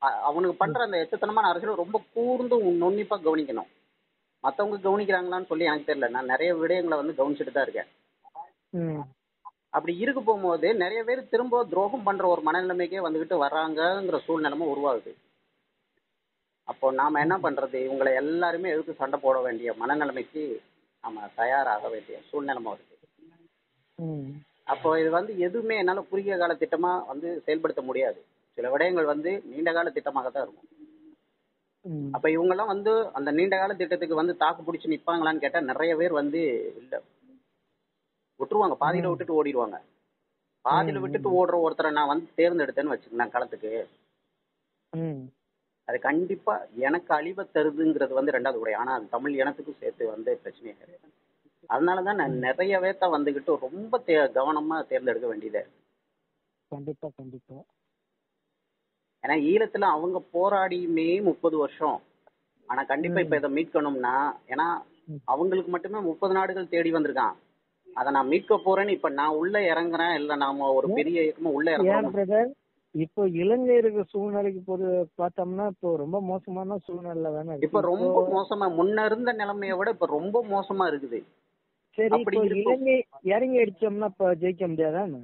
அ- அவனுக்கு பண்ற அந்த எச்சத்தனமான அரசியல் ரொம்ப கூர்ந்து நுண்ணிப்பா கவனிக்கணும் மத்தவங்க கவனிக்கிறாங்களான்னு சொல்லி எனக்கு தெரியல நான் நிறைய விடயங்களை வந்து கவனிச்சுட்டு தான் இருக்கேன்
ம்
அப்படி இருக்க போகும்போது நிறைய பேர் திரும்ப துரோகம் பண்ற ஒரு மனநிலைமைக்கே வந்துகிட்டு வர்றாங்கங்கிற சூழ்நிலைமை உருவாகுது அப்போ நாம என்ன பண்றது இவங்களை எல்லாருமே எதிர்த்து சண்டை போட வேண்டிய மனநிலைமைக்கு நாம தயாராக வேண்டிய சூழ்நிலைமை வருது
ம்
அப்போ இது வந்து எதுவுமே என்னால குறுகிய கால திட்டமா வந்து செயல்படுத்த முடியாது சில விடயங்கள் வந்து நீண்ட கால திட்டமாக தான் இருக்கும்
ம்
அப்ப இவங்க எல்லாம் வந்து அந்த நீண்ட கால திட்டத்துக்கு வந்து தாக்கு பிடிச்சி நிப்பாங்களான்னு கேட்டா நிறைய பேர் வந்து இல்ல விட்டுருவாங்க பாதியில விட்டுட்டு ஓடிடுவாங்க பாதியில விட்டுட்டு ஓடுற ஒருத்தரை நான் வந்து தேர்ந்தெடுத்தேன்னு வச்சுக்கலாம் களத்துக்கு
ம்
அது கண்டிப்பா எனக்கு அழிவை தருதுங்கிறது வந்து ரெண்டாவது கூட ஆனா அது தமிழ் இனத்துக்கும் சேர்த்து வந்து பிரச்சனையே கிடையாது அதனாலதான் நான் நிறைய பேர்த்த வந்துகிட்டு ரொம்ப தே கவனமா தேர்ந்தெடுக்க வேண்டியது
கண்டிப்பா கண்டிப்பா
ஏன்னா ஈழத்துல அவங்க போராடியுமே முப்பது வருஷம் ஆனா கண்டிப்பா இப்ப இதை மீட்கணும்னா ஏன்னா அவங்களுக்கு மட்டுமே முப்பது நாடுகள் தேடி வந்திருக்கான் அதை நான் மீட்க போறேன்னு இப்ப நான் உள்ள இறங்குறேன் இல்ல நாம ஒரு பெரிய இயக்கமா உள்ள
ஏன்
இறங்குறோம்
பிரதர் இப்போ இலங்கை இருக்க சூழ்நிலைக்கு பொறு பார்த்தோம்னா இப்போ ரொம்ப மோசமான சூழ்நிலை தானே
இப்ப
இருக்கு
ரொம்ப மோசமா முன்ன இருந்த நிலைமையை விட இப்ப ரொம்ப மோசமா இருக்குது
சரி
அப்படி
இப்போ
இருக்கும்.
இலங்கை இறங்கி அடிச்சோம்னா இப்போ ஜெயிக்க முடியாதானே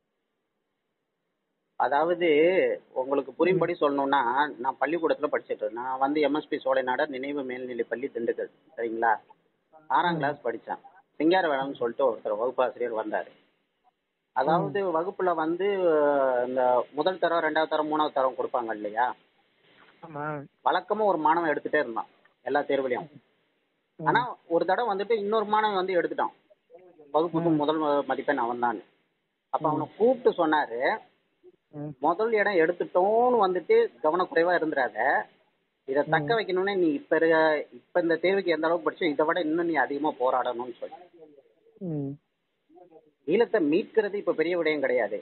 அதாவது உங்களுக்கு புரியும்படி சொல்லணும்னா நான் பள்ளிக்கூடத்துல படிச்சுட்டு இருந்தேன். நான் வந்து எம்எஸ்பி சோலைநாடர் நினைவு மேல்நிலை பள்ளி திண்டுக்கல் சரிங்களா ஆறாம் கிளாஸ் படிச்சேன் சிங்கார வேளான்னு சொல்லிட்டு ஒருத்தர் வகுப்பாசிரியர் வந்தாரு அதாவது வகுப்புல வந்து அஹ், இந்த முதல் தரம் ரெண்டாவது தரம் மூணாவது தரம் கொடுப்பாங்க இல்லையா
ஆமா
வழக்கமா ஒரு மாணவன் எடுத்துட்டே இருந்தான் எல்லா தேர்வுலையும் ஆனா ஒரு தடவை வந்துட்டு இன்னொரு மாணவன் வந்து எடுத்துட்டான் வகுப்புக்கு முதல் ம- மதிப்பெண் அவன் தான் அப்ப அவனை கூப்பிட்டு சொன்னாரு
ம்.
முதல் இடம் எடுத்துட்டோன்னு வந்துட்டு கவனக்குறைவா இருந்துடாத இதை தக்க வைக்கணும்னே நீ இப்ப இருக்க இப்ப இந்த தேர்வுக்கு எந்த அளவுக்கு படிச்சோ இதை விட இன்னும் நீ அதிகமா போராடணும்னு சொல்லி
ம்
ஈழத்தை மீட்கிறது இப்ப பெரிய விடயம் கிடையாது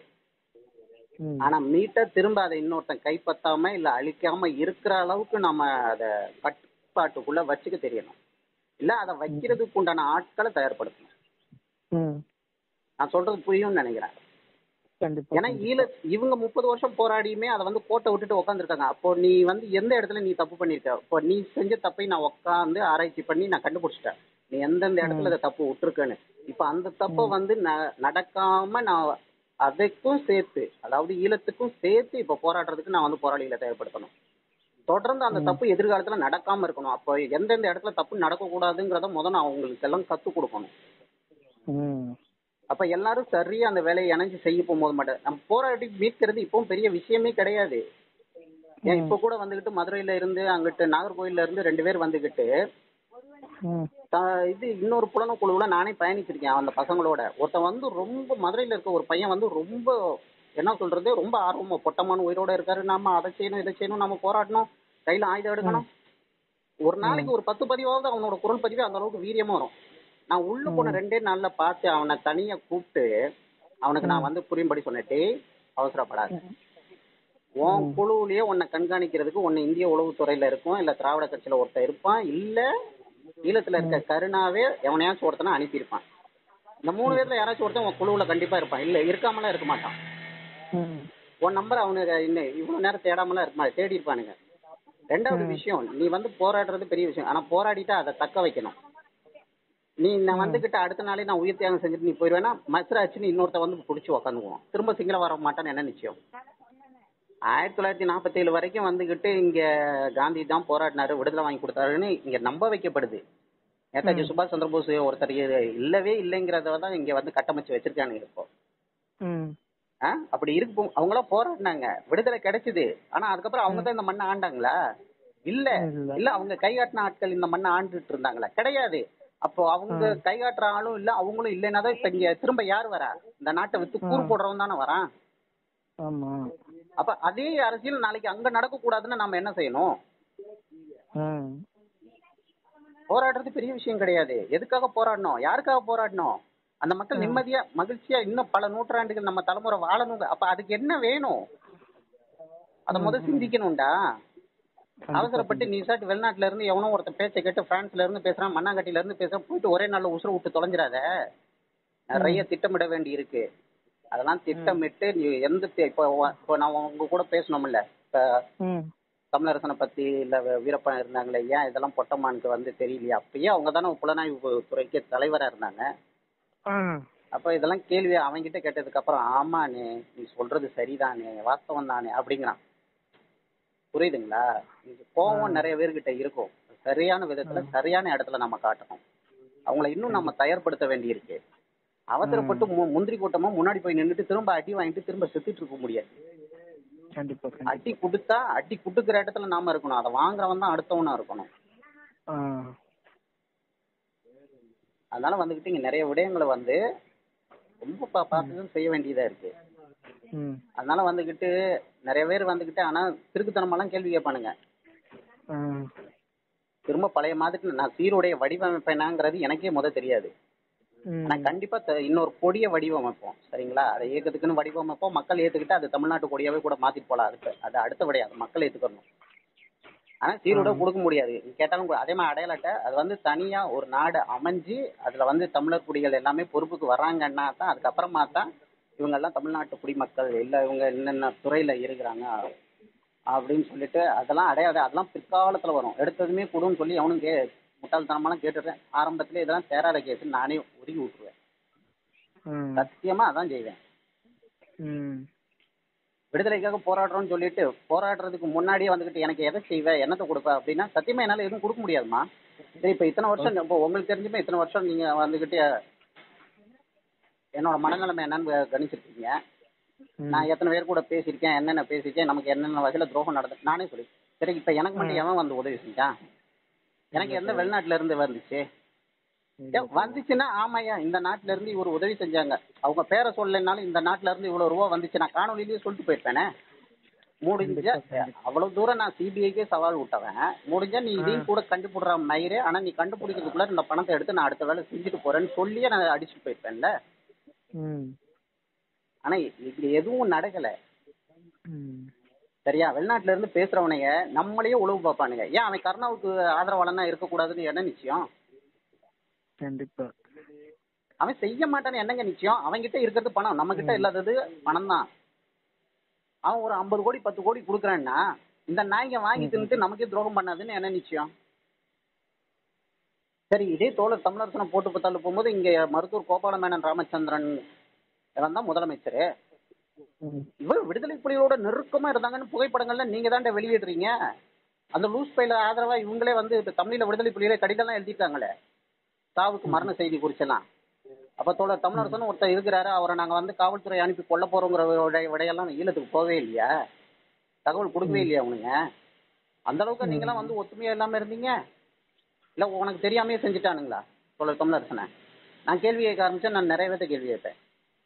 ம்
ஆனா மீட்ட திரும்ப அதை இன்னொருத்தன் கைப்பற்றாம இல்ல அழிக்காம இருக்கிற அளவுக்கு நம்ம அதை கட்டுப்பாட்டுக்குள்ள வச்சுக்க தெரியணும் இல்ல அதை வைக்கிறதுக்கு உண்டான ஆட்களை தயார்படுத்தணும்
ம்
நான் சொல்றது புரியும்னு நினைக்கிறேன்
கண்டிப்பா
ஏன்னா ஈழ இவங்க முப்பது வருஷம் போராடியுமே அதை வந்து கோட்டை விட்டுட்டு உட்காந்துருக்காங்க அப்போ நீ வந்து எந்த இடத்துல நீ தப்பு பண்ணிருக்க இப்போ நீ செஞ்ச தப்பை நான் உட்காந்து ஆராய்ச்சி பண்ணி நான் கண்டுபிடிச்சிட்டேன் நீ எந்தெந்த இடத்துல இந்த தப்பு விட்டுருக்கன்னு இப்ப அந்த தப்பை வந்து ந- நடக்காம நான் அதுக்கும் சேர்த்து அதாவது ஈழத்துக்கும் சேர்த்து இப்ப போராடுறதுக்கு நான் வந்து போராளிகளை தேவைப்படுத்தணும் தொடர்ந்து அந்த தப்பு எதிர்காலத்துல நடக்காம இருக்கணும் அப்போ எந்தெந்த இடத்துல தப்பு நடக்கக்கூடாதுங்கிறத முதல்ல நான் அவங்களுக்கு எல்லாம் கத்துக் கொடுக்கணும்
ம்
அப்ப எல்லாரும் சரியா அந்த வேலையை இணைஞ்சு செய்ய போகும்போது மட்டும் நம்ம போராடி மீட்கிறது இப்பவும் பெரிய விஷயமே கிடையாது ஏன் இப்ப கூட வந்துகிட்டு மதுரையில இருந்து அங்கிட்டு நாகர்கோயில்ல இருந்து ரெண்டு பேர் வந்துகிட்டு
ம்
த- இது இன்னொரு புலன குழுவுல நானே பயணிச்சிருக்கேன் அந்த பசங்களோட ஒருத்தன் வந்து ரொம்ப மதுரையில இருக்க ஒரு பையன் வந்து ரொம்ப என்ன சொல்றது ரொம்ப ஆர்வமா பொட்டமான உயிரோட இருக்காரு நாம அதை செய்யணும் இதை செய்யணும் நம்ம போராடணும் கையில ஆயுதம் எடுக்கணும் ஒரு நாளைக்கு ஒரு பத்து பதிவாவது அவனோட குரல் பதிவு அந்த அளவுக்கு வீரியமா வரும் நான் உள்ள போன ரெண்டே நாள்ல பார்த்து அவனை தனியா கூப்பிட்டு அவனுக்கு நான் வந்து புரியும்படி சொன்னேன் டேய் அவசரப்படாது உன் குழுவிலேயே உன்னை கண்காணிக்கிறதுக்கு உன்னை இந்திய உளவுத்துறையில இருக்கும் இல்ல திராவிட கட்சியில ஒருத்தன் இருப்பான் இல்ல ஈழத்துல இருக்க கருணாவே எவனையாச்சும் ஒருத்தனை அனுப்பியிருப்பான் இந்த மூணு பேர்ல யாராச்சும் ஒருத்தன் உன் குழுவுல கண்டிப்பா இருப்பான் இல்ல இருக்காமலாம் இருக்க மாட்டான்
ம்
உன் நம்பர் அவனுக்கு இன்னும் இவ்வளவு நேரம் தேடாமலாம் இருக்க மாட்டான் தேடி இருப்பானுங்க ரெண்டாவது விஷயம் நீ வந்து போராடுறது பெரிய விஷயம் ஆனா போராடிட்டு அதை தக்க வைக்கணும் நீ நான் வந்துகிட்டு அடுத்த நாளே நான் உயிர் தியாகம் செஞ்சுட்டு நீ போயிருவேன்னா மசராச்சுன்னு இன்னொருத்த வந்து பிடிச்சி உக்காந்துக்குவோம் திரும்ப சிங்கள வர மாட்டான்னு என்ன நிச்சயம் ஆயிரத்தி தொள்ளாயிரத்தி நாற்பத்தி ஏழு வரைக்கும் வந்துகிட்டு இங்க காந்தி தான் போராடினாரு விடுதலை வாங்கி கொடுத்தாருன்னு இங்க நம்ப வைக்கப்படுது நேதாஜி சுபாஷ் சந்திரபோஸ் ஒருத்தர் இ- இல்லவே இல்லைங்கிறத தான் இங்க வந்து கட்டமைச்சு வச்சிருக்கானுங்க இப்போ
ம்
ஆ? அப்படி இருக்கு அவங்களாம் போராடினாங்க விடுதலை கிடைச்சது ஆனா அதுக்கப்புறம் அவங்க தான் இந்த மண்ணை ஆண்டாங்களா இல்ல
இல்ல.
இல்ல அவங்க கைகாட்டின ஆட்கள் இந்த மண்ணை ஆண்டுட்டு இருந்தாங்களா கிடையாது அப்போ அவங்க கைகாட்டுற ஆளும் இல்ல அவங்களும் இல்லைன்னா தான் இப்ப இங்க திரும்ப யார் வரா இந்த நாட்டை வித்து கூறு போடுறவன் தானே வரான்
ஆமா
அப்ப அதே அரசியல் நாளைக்கு அங்க நடக்க கூடாதுன்னு நாம என்ன செய்யணும்
ம்
போராடுறது பெரிய விஷயம் கிடையாது எதுக்காக போராடணும் யாருக்காக போராடணும் அந்த மக்கள் நிம்மதியா மகிழ்ச்சியா இன்னும் பல நூற்றாண்டுகள் நம்ம தலைமுறை வாழணும் அப்ப அதுக்கு என்ன வேணும் அத முதல் சிந்திக்கணும்டா அவசரப்பட்டு நீ சாட்டு வெளிநாட்டுல இருந்து எவனோ ஒருத்தன் பேச்சை கேட்டு பிரான்ஸ்ல இருந்து பேசுறான் மண்ணாங்கட்டில இருந்து பேசுறான் போயிட்டு ஒரே நாள்ல உசுர விட்டு தொலைஞ்சிடாத நிறைய திட்டமிட வேண்டி இருக்கு அதெல்லாம் திட்டமிட்டு நீ எந்த தி- இப்போ உ- இப்போ நான் உங்க கூட பேசணும்ல இப்ப
ம்
தமிழரசனை பத்தி இல்ல வி- வீரப்பன் இருந்தாங்களே ஏன் இதெல்லாம் பொட்டமானுக்கு வந்து தெரியலையா அப்பயே அவங்க தானே புலனாய்வு துறைக்கு தலைவரா இருந்தாங்க
ஆ
அப்ப இதெல்லாம் கேள்வி அவன்கிட்ட கேட்டதுக்கு அப்புறம் ஆமாண்ணே நீ சொல்றது சரிதானே வாஸ்தவம் தானே அப்படிங்கிறான் புரியுதுங்களா இது கோபம் நிறைய பேர்கிட்ட இருக்கும் சரியான விதத்துல சரியான இடத்துல நம்ம காட்டணும் அவங்கள இன்னும் நம்ம தயார்படுத்த வேண்டியிருக்கு அவசரப்பட்டு மு- முந்திரி கூட்டமா முன்னாடி போய் நின்னுட்டு திரும்ப அடி வாங்கிட்டு திரும்ப செத்துட்டு இருக்க முடியாது
கண்டிப்பா கண்டிப்பா
அடி கொடுத்தா அடி குடுக்கிற இடத்துல நாம இருக்கணும் அதை வாங்குறவன் தான் அடுத்தவனா இருக்கணும்
ஆ
அதனால வந்துகிட்டு இங்க நிறைய விடயங்களை வந்து ரொம்ப பா- பார்த்து தான் செய்ய வேண்டியதா இருக்கு
ம்
அதனால வந்துகிட்டு நிறைய பேர் வந்துகிட்டு ஆனா திருக்குத்தனமெல்லாம் கேள்வி கேட்பானுங்க
ஆ
திரும்ப பழைய மாதிரி நான் சீருடைய வடிவமைப்பேனாங்கிறது எனக்கே முத தெரியாது
ம்
ஆனா கண்டிப்பா த- இன்னொரு கொடிய வடிவமைப்போம் சரிங்களா அதை ஏக்கத்துக்குன்னு வடிவமைப்போம் மக்கள் ஏத்துக்கிட்டு அது தமிழ்நாட்டு கொடியாவே கூட மாத்திட்டு போலாம் அடுத்து அது அடுத்த விடையா அது மக்கள் ஏத்துக்கணும் ஆனா சீருடை கொடுக்க முடியாது கேட்டாலும் கூட- அதே மாதிரி அடையாள அட்டை அது வந்து தனியா ஒரு நாடு அமைஞ்சு அதுல வந்து தமிழர் குடிகள் எல்லாமே பொறுப்புக்கு வர்றாங்கன்னா தான் அதுக்கப்புறமா தான் இவங்க எல்லாம் தமிழ்நாட்டு குடிமக்கள் இல்ல இவங்க என்னென்ன துறையில இருக்கிறாங்க அப்படின்னு சொல்லிட்டு அதெல்லாம் அடையாள அதெல்லாம் பிற்காலத்துல வரும் எடுத்ததுமே கொடுன்னு சொல்லி அவனும் கே முட்டாள்தனமாலாம் கேட்டுடுறேன் ஆரம்பத்துல இதெல்லாம் தேராத கேஸ் நானே உருகி விட்டுருவேன்
ம்
சத்தியமா அதான் செய்வேன்
ம்
விடுதலைக்காக போராடுறோம்னு சொல்லிட்டு போராடுறதுக்கு முன்னாடியே வந்துகிட்டு எனக்கு எதை செய்வேன் என்னத்தை கொடுப்ப அப்படின்னா சத்தியமா என்னால எதுவும் கொடுக்க முடியாதுமா சரி இப்ப இத்தனை வருஷம் இப்போ உங்களுக்கு தெரிஞ்சுமே இத்தனை வருஷம் நீங்க வந்துகிட்டு என்னோட மனநிலைமை என்னன்னு கணிச்சிருக்கீங்க
ம்.
நான் எத்தனை பேர் கூட பேசியிருக்கேன் என்னென்ன பேசியிருக்கேன் நமக்கு என்னென்ன வகையில துரோகம் நடந்து நானே சொல்லி சரி இப்ப எனக்கு மட்டும் எவன் வந்து உதவி செஞ்சான் எனக்கு எந்த வெளிநாட்டுல இருந்து வந்துச்சு ஏன் வந்துச்சுன்னா ஆமாய்யா இந்த நாட்டுல இருந்து இவர் உதவி செஞ்சாங்க அவங்க பேரை சொல்லலைனாலும் இந்த நாட்டுல இருந்து இவ்வளவு ரூபா வந்துச்சு நான் காணொலியிலேயே சொல்லிட்டு போயிருப்பேனே முடிஞ்ச அவ்வளவு தூரம் நான் சிபிஐக்கே சவால் விட்டவன் முடிஞ்சா நீ இதையும் கூட கண்டுபிடுற மயிறு ஆனா நீ கண்டுபிடிக்கிறதுக்குள்ள இந்த பணத்தை எடுத்து நான் அடுத்த வேலை செஞ்சுட்டு போறேன்னு சொல்லியே நான் அடிச்சுட்டு போயிருப்பேன்ல
ம்
ஆனா இப்படி எதுவும் நடக்கல
ம்
சரியா வெளிநாட்டுல இருந்து பேசுறவனைய நம்மளையே உழவு பார்ப்பானுங்க ஏன் அவன் கருணாவுக்கு ஆதரவாளனா இருக்கக்கூடாதுன்னு என்ன நிச்சயம்
கண்டிப்பா
அவன் செய்ய மாட்டான்னு என்னங்க நிச்சயம் அவன்கிட்ட இருக்கிறது பணம் நம்ம கிட்ட இல்லாதது பணம் தான் அவன் ஒரு ஐம்பது கோடி பத்து கோடி கொடுக்குறான்னா இந்த நாய்ங்க வாங்கி தின்னுட்டு நமக்கே துரோகம் பண்ணாதுன்னு என்ன நிச்சயம் சரி இதே தோழர் தமிழரசனை போட்டு பார்த்தாலும் போகும்போது இங்க மருத்துவர் கோபால மேனன் ராமச்சந்திரன் இவன் தான் முதலமைச்சர்
ம்
இவர் விடுதலை புலிகளோட நெருக்கமா இருந்தாங்கன்னு புகைப்படங்கள்ல நீங்க தான் வெளியிடுறீங்க அந்த லூஸ் பையில ஆதரவா இவங்களே வந்து இப்ப தமிழ்ல விடுதலை புலிகளே கடிதம்லாம் எழுதிட்டாங்களே சாவுக்கு மரண செய்தி குறிச்செல்லாம் அப்ப தோழர் தமிழரசன் ஒருத்தர் இருக்கிறாரு அவரை நாங்க வந்து காவல்துறை அனுப்பி கொல்ல போறோங்கிற விடை- விடையெல்லாம் ஈழத்துக்கு போகவே இல்லையா தகவல் கொடுக்கவே இல்லையா அவனுங்க அந்த அளவுக்கு நீங்களாம் வந்து ஒத்துமையா இல்லாம இருந்தீங்க இல்ல உனக்கு தெரியாமே செஞ்சுட்டானுங்களா தோழர் தமிழரசனை நான் கேள்வி கேட்க ஆரம்பிச்சா நான் நிறைய பேர்த்த கேள்வி கேட்பேன்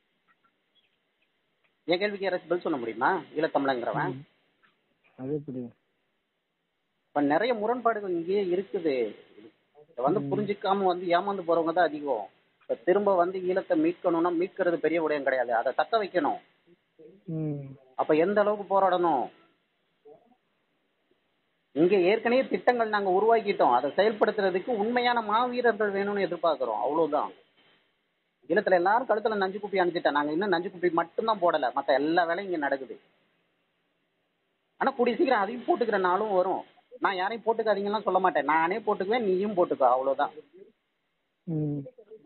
என் கேள்விக்கு யாராச்சும் பதில் சொல்ல முடியுமா ஈழத்தமிழங்கிறவன்
அது எப்படி
இப்ப நிறைய முரண்பாடுகள் இங்கேயே இருக்குது இதை வந்து புரிஞ்சுக்காம வந்து ஏமாந்து போறவங்க தான் அதிகம் இப்ப திரும்ப வந்து ஈழத்தை மீட்கணும்னா மீட்கிறது பெரிய விடயம் கிடையாது அதை தக்க வைக்கணும்
ம்
அப்ப எந்த அளவுக்கு போராடணும் இங்க ஏற்கனவே திட்டங்கள் நாங்க உருவாக்கிட்டோம் அதை செயல்படுத்துறதுக்கு உண்மையான மாவீரர்கள் வேணும்னு எதிர்பார்க்கிறோம் அவ்வளவுதான் ஈழத்துல எல்லாரும் கழுத்துல நஞ்சு குப்பி அணிஞ்சிட்டேன் நாங்க இன்னும் நஞ்சு குப்பி மட்டும்தான் போடல மத்த எல்லா வேலையும் இங்க நடக்குது ஆனா கூடிய சீக்கிரம் அதையும் போட்டுக்கிற நாளும் வரும் நான் யாரையும் போட்டுக்காதீங்கலாம் சொல்ல மாட்டேன் நானே போட்டுக்குவேன் நீயும் போட்டுக்கோ அவ்வளவுதான்
ம்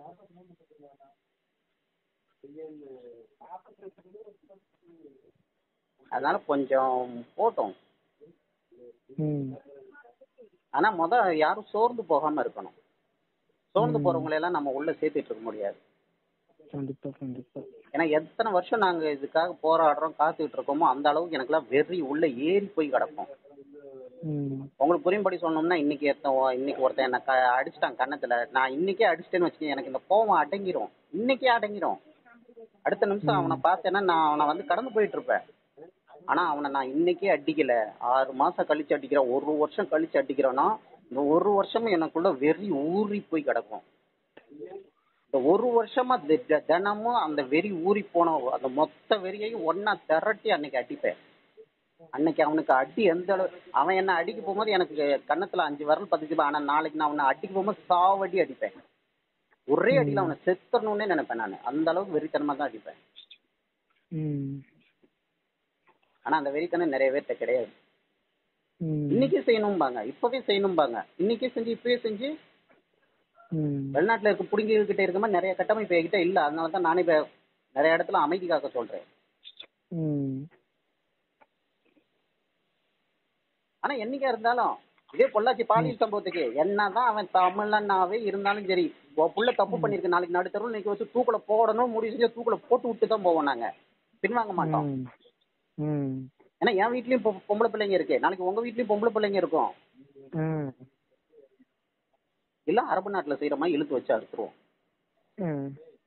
அதனால கொஞ்சம் போட்டோம்
ம்
ஆனா முத யாரும் சோர்ந்து போகாம இருக்கணும் சோர்ந்து போறவங்களை எல்லாம் நம்ம உள்ள சேர்த்துட்டு இருக்க முடியாது
கண்டிப்பா கண்டிப்பா
ஏன்னா எத்தனை வருஷம் நாங்க இதுக்காக போராடுறோம் காத்துக்கிட்டு இருக்கோமோ அந்த அளவுக்கு எனக்குலாம் வெறி உள்ள ஏறி போய் கிடக்கும்
ம்
உங்களுக்கு புரியும்படி சொன்னோம்னா இன்னைக்கு ஒருத்தன் இன்னைக்கு ஒருத்தன் என்ன க- அடிச்சிட்டான் கன்னத்துல நான் இன்னைக்கே அடிச்சிட்டேன்னு வச்சுக்கேன் எனக்கு இந்த கோவம் அடங்கிரும் இன்னைக்கே அடங்கிரும் அடுத்த நிமிஷம் அவனை பார்த்தேன்னா நான் அவனை வந்து கடந்து போயிட்டு இருப்பேன் ஆனா அவனை நான் இன்னைக்கே அடிக்கல ஆறு மாசம் கழிச்சு அடிக்கிறேன் ஒரு வருஷம் கழிச்சு அடிக்கிறேன்னா இந்த ஒரு வருஷமும் எனக்குள்ள வெறி ஊறி போய் கிடக்கும் இந்த ஒரு வருஷமா தி- தி- தினமும் அந்த வெறி ஊறி போன அந்த மொத்த வெறியையும் ஒன்னா திரட்டி அன்னைக்கு அடிப்பேன் அன்னைக்கு அவனுக்கு அடி எந்த அளவு அவன் என்ன அடிக்க போகும்போது எனக்கு கன்னத்துல அஞ்சு விரல் பதிச்சு ஆனா நாளைக்கு நான் அவனை அடிக்க போகும்போது சாவடி அடிப்பேன் ஒரே அடியில அவனை செத்தரணும்னே நினைப்பேன் நான் அந்த அளவுக்கு வெறித்தனமா தான் அடிப்பேன்
ம்
ஆனா அந்த வெறித்தனம் நிறைய பேர்த்த கிடையாது
ம்
இன்னைக்கே செய்யணும்பாங்க இப்பவே செய்யணும்பாங்க இன்னைக்கே செஞ்சு இப்பவே செஞ்சு
ம்
வெளிநாட்டுல இருக்க புடிங்கிக்கிட்ட இருக்க மாதிரி நிறைய கட்டமைப்பு என்கிட்ட இல்ல அதனால தான் நானே இப்ப நிறைய இடத்துல அமைதி காக்க சொல்றேன்
ம்
ஆனா என்னைக்கா இருந்தாலும் இதே பொள்ளாச்சி பாலியல் சம்பவத்துக்கு என்னதான் அவன் தமிழனாவே இருந்தாலும் சரி உன் புள்ள தப்பு பண்ணிருக்கு நாளைக்கு நடுத்தரும் இன்னைக்கு வச்சு தூக்குல போடணும் முடிவு செஞ்சு தூக்குல போட்டு விட்டு தான் போவோம் நாங்க பின்வாங்க மாட்டோம்
ம் ம்
ஏன்னா என் வீட்லயும் பொ- பொம்பளை பிள்ளைங்க இருக்கு நாளைக்கு உங்க வீட்லயும் பொம்பளை பிள்ளைங்க இருக்கும்
ம்
இல்ல அரபு நாட்டுல செய்யற மாதிரி இழுத்து வச்சு அறுத்துருவோம்
ம்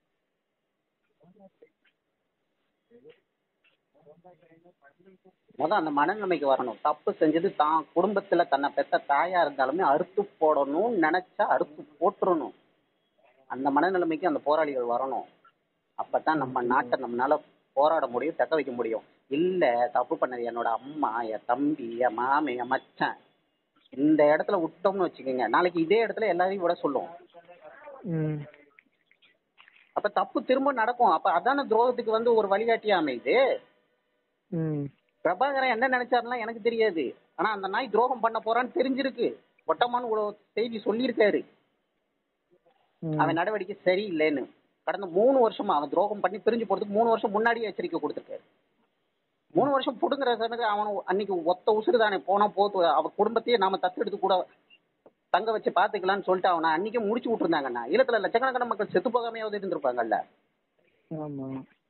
முத அந்த மனநிலைமைக்கு வரணும் தப்பு செஞ்சது தான் குடும்பத்துல தன்னை பெத்த தாயா இருந்தாலுமே அறுத்து போடணும்னு நினைச்சா அறுத்து போட்டுறணும் அந்த மனநிலைமைக்கு அந்த போராளிகள் வரணும் அப்பதான் நம்ம நாட்டை நம்மளால போராட முடியும் தக்க வைக்க முடியும் இல்ல தப்பு பண்ணது என்னோட அம்மா என் தம்பி என் மாமி என் மச்சான் இந்த இடத்துல விட்டோம்னு வச்சுக்கோங்க நாளைக்கு இதே இடத்துல எல்லாரையும் விட சொல்லும்
ம்
அப்ப தப்பு திரும்ப நடக்கும் அப்ப அதான துரோகத்துக்கு வந்து ஒரு வழிகாட்டியா அமையுது
ம்
பிரபாகரன் என்ன நினைச்சாருலாம் எனக்கு தெரியாது ஆனா அந்த நாய் துரோகம் பண்ண போறான்னு தெரிஞ்சிருக்கு ஒட்டமான்னு ஒரு செய்தி சொல்லியிருக்காரு
ம்
அவன் நடவடிக்கை சரியில்லைன்னு கடந்த மூணு வருஷமா அவன் துரோகம் பண்ணி பிரிஞ்சு போறதுக்கு மூணு வருஷம் முன்னாடியே எச்சரிக்கை கொடுத்துருக்காரு மூணு வருஷம் புடுங்குற சமயத்துல அவன் அன்னைக்கு ஒத்த உசுறு தானே போனா போத்து அவ குடும்பத்தையே நாம தத்தெடுத்து கூட தங்க வச்சு பாத்துக்கலாம்னு சொல்லிட்டு அவனை அன்னைக்கே முடிச்சு விட்டுருந்தாங்கண்ணா ஈழத்துல லட்சக்கணக்கான மக்கள் செத்து போகாமையாவது இருந்திருப்பாங்கல்ல
ஆமா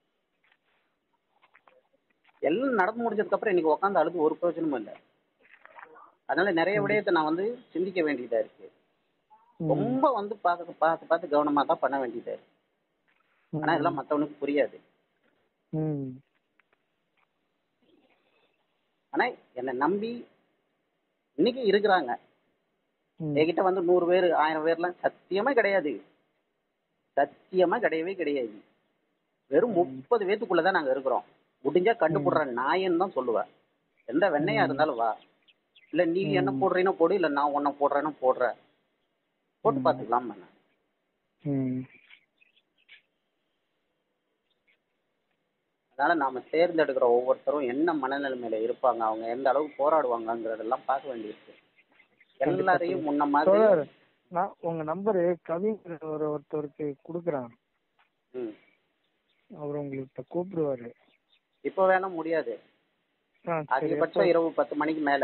எல்லாம் நடந்து முடிஞ்சதுக்கு அப்புறம் இன்னைக்கு உட்காந்து அழுது ஒரு பிரயோஜனமும் இல்லை அதனால நிறைய விடயத்தை நான் வந்து சிந்திக்க வேண்டியதா இருக்கு
ம்
ரொம்ப வந்து பார்க்க பார்த்து பார்த்து கவனமா தான் பண்ண வேண்டியதா இருக்கு ஆனா இதெல்லாம் மத்தவனுக்கு புரியாது
ம்
ஆனா என்னை நம்பி இன்னைக்கு இருக்கிறாங்க
ம்
என்கிட்ட வந்து நூறு பேர் ஆயிரம் பேர்லாம் சத்தியமா கிடையாது சத்தியமா கிடையவே கிடையாது வெறும் முப்பது பேத்துக்குள்ளதான் நாங்க இருக்கிறோம் முடிஞ்சா கண்டுபிடுற நாயன்னு தான் சொல்லுவேன் எந்த வெண்ணையா இருந்தாலும் வா இல்ல நீ என்ன போடுறீனோ போடு இல்ல நான் உன்ன போடுறேனோ போடுறேன் போட்டு பாத்துக்கலாம்
ம்
அதனால நாம தேர்ந்தெடுக்கிற ஒவ்வொருத்தரும் என்ன மனநிலைமையில இருப்பாங்க அவங்க எந்த அளவுக்கு போராடுவாங்கங்கிறதெல்லாம் பார்க்க வேண்டியிருக்கு எல்லாரையும் முன்ன மாதிரி
தோழர் நான் உங்க நம்பரு கவிஞர் ஒரு ஒருத்தருக்கு கொடுக்குறேன்
ம்.
அவர் உங்களுக்கு இப்ப கூப்பிடுவாரு
இப்ப வேணா முடியாது
ஆ சரி
அதிகபட்சம் இரவு பத்து மணிக்கு மேல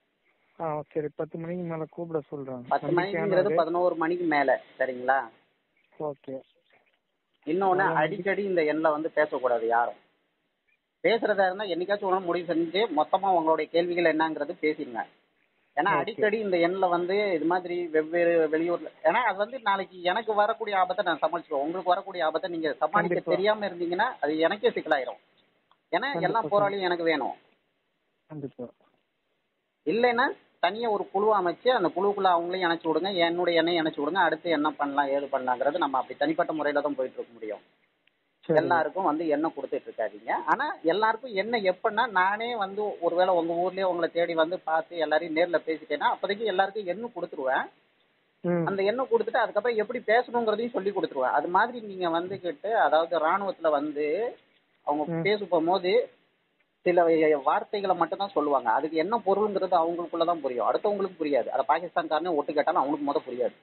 ஆ சரி பத்து மணிக்கு மேல கூப்பிட சொல்றேன்
பத்து மணிக்குங்கிறது பதினோரு மணிக்கு மேல சரிங்களா
ஓகே
இன்னொன்னு அடிக்கடி இந்த எண்ணில் வந்து பேசக்கூடாது யாரும் பேசுறதா இருந்தா என்னைக்காச்சும் ஒரு நாள் முடிவு செஞ்சு மொத்தமா உங்களுடைய கேள்விகள் என்னங்கிறது பேசிடுங்க ஏன்னா அடிக்கடி இந்த எண்ணில் வந்து இது மாதிரி வெவ்வேறு வெளியூர்ல ஏன்னா அது வந்து நாளைக்கு எனக்கு வரக்கூடிய ஆபத்தை நான் சமாளிச்சுக்குவேன் உங்களுக்கு வரக்கூடிய ஆபத்தை நீங்க சமாளிக்க
கண்டிப்பா.
தெரியாம இருந்தீங்கன்னா அது எனக்கே சிக்கலாயிரும் ஏன்னா எல்லா
கண்டிப்பா.
போராளியும் எனக்கு வேணும்
கண்டிப்பா
இல்லைன்னா தனியா ஒரு குழு அமைச்சு அந்த குழுக்குள்ள அவங்களையும் இணைச்சு விடுங்க என்னுடைய எண்ணெய் இணைச்சு விடுங்க அடுத்து என்ன பண்ணலாம் ஏது பண்ணலாங்கிறது நம்ம அப்படி தனிப்பட்ட முறையில தான் போயிட்டு இருக்க முடியும்
சரி
எல்லாருக்கும் வந்து எண்ணெய் கொடுத்துட்டு இருக்காதீங்க ஆனா எல்லாருக்கும் எண்ணெய் எப்பன்னா நானே வந்து ஒருவேளை உங்க ஊர்லயே உங்களை தேடி வந்து பார்த்து எல்லாரையும் நேர்ல பேசிட்டேன்னா அப்போதைக்கு எல்லாருக்கும் எண்ணெய் கொடுத்துருவேன்
ம்
அந்த எண்ணெய் கொடுத்துட்டு அதுக்கப்புறம் எப்படி பேசணுங்கிறதையும் சொல்லி கொடுத்துருவேன் அது மாதிரி நீங்க வந்துகிட்டு அதாவது ராணுவத்துல வந்து அவங்க
ம்.
பேச போகும்போது சில வார்த்தைகளை மட்டும் தான் சொல்லுவாங்க அதுக்கு என்ன பொருளுங்கிறது அவங்களுக்குள்ளதான் புரியும் அடுத்தவங்களுக்கு புரியாது அதை பாகிஸ்தான்காரனே ஒட்டு கேட்டாலும் அவனுக்கு முத புரியாது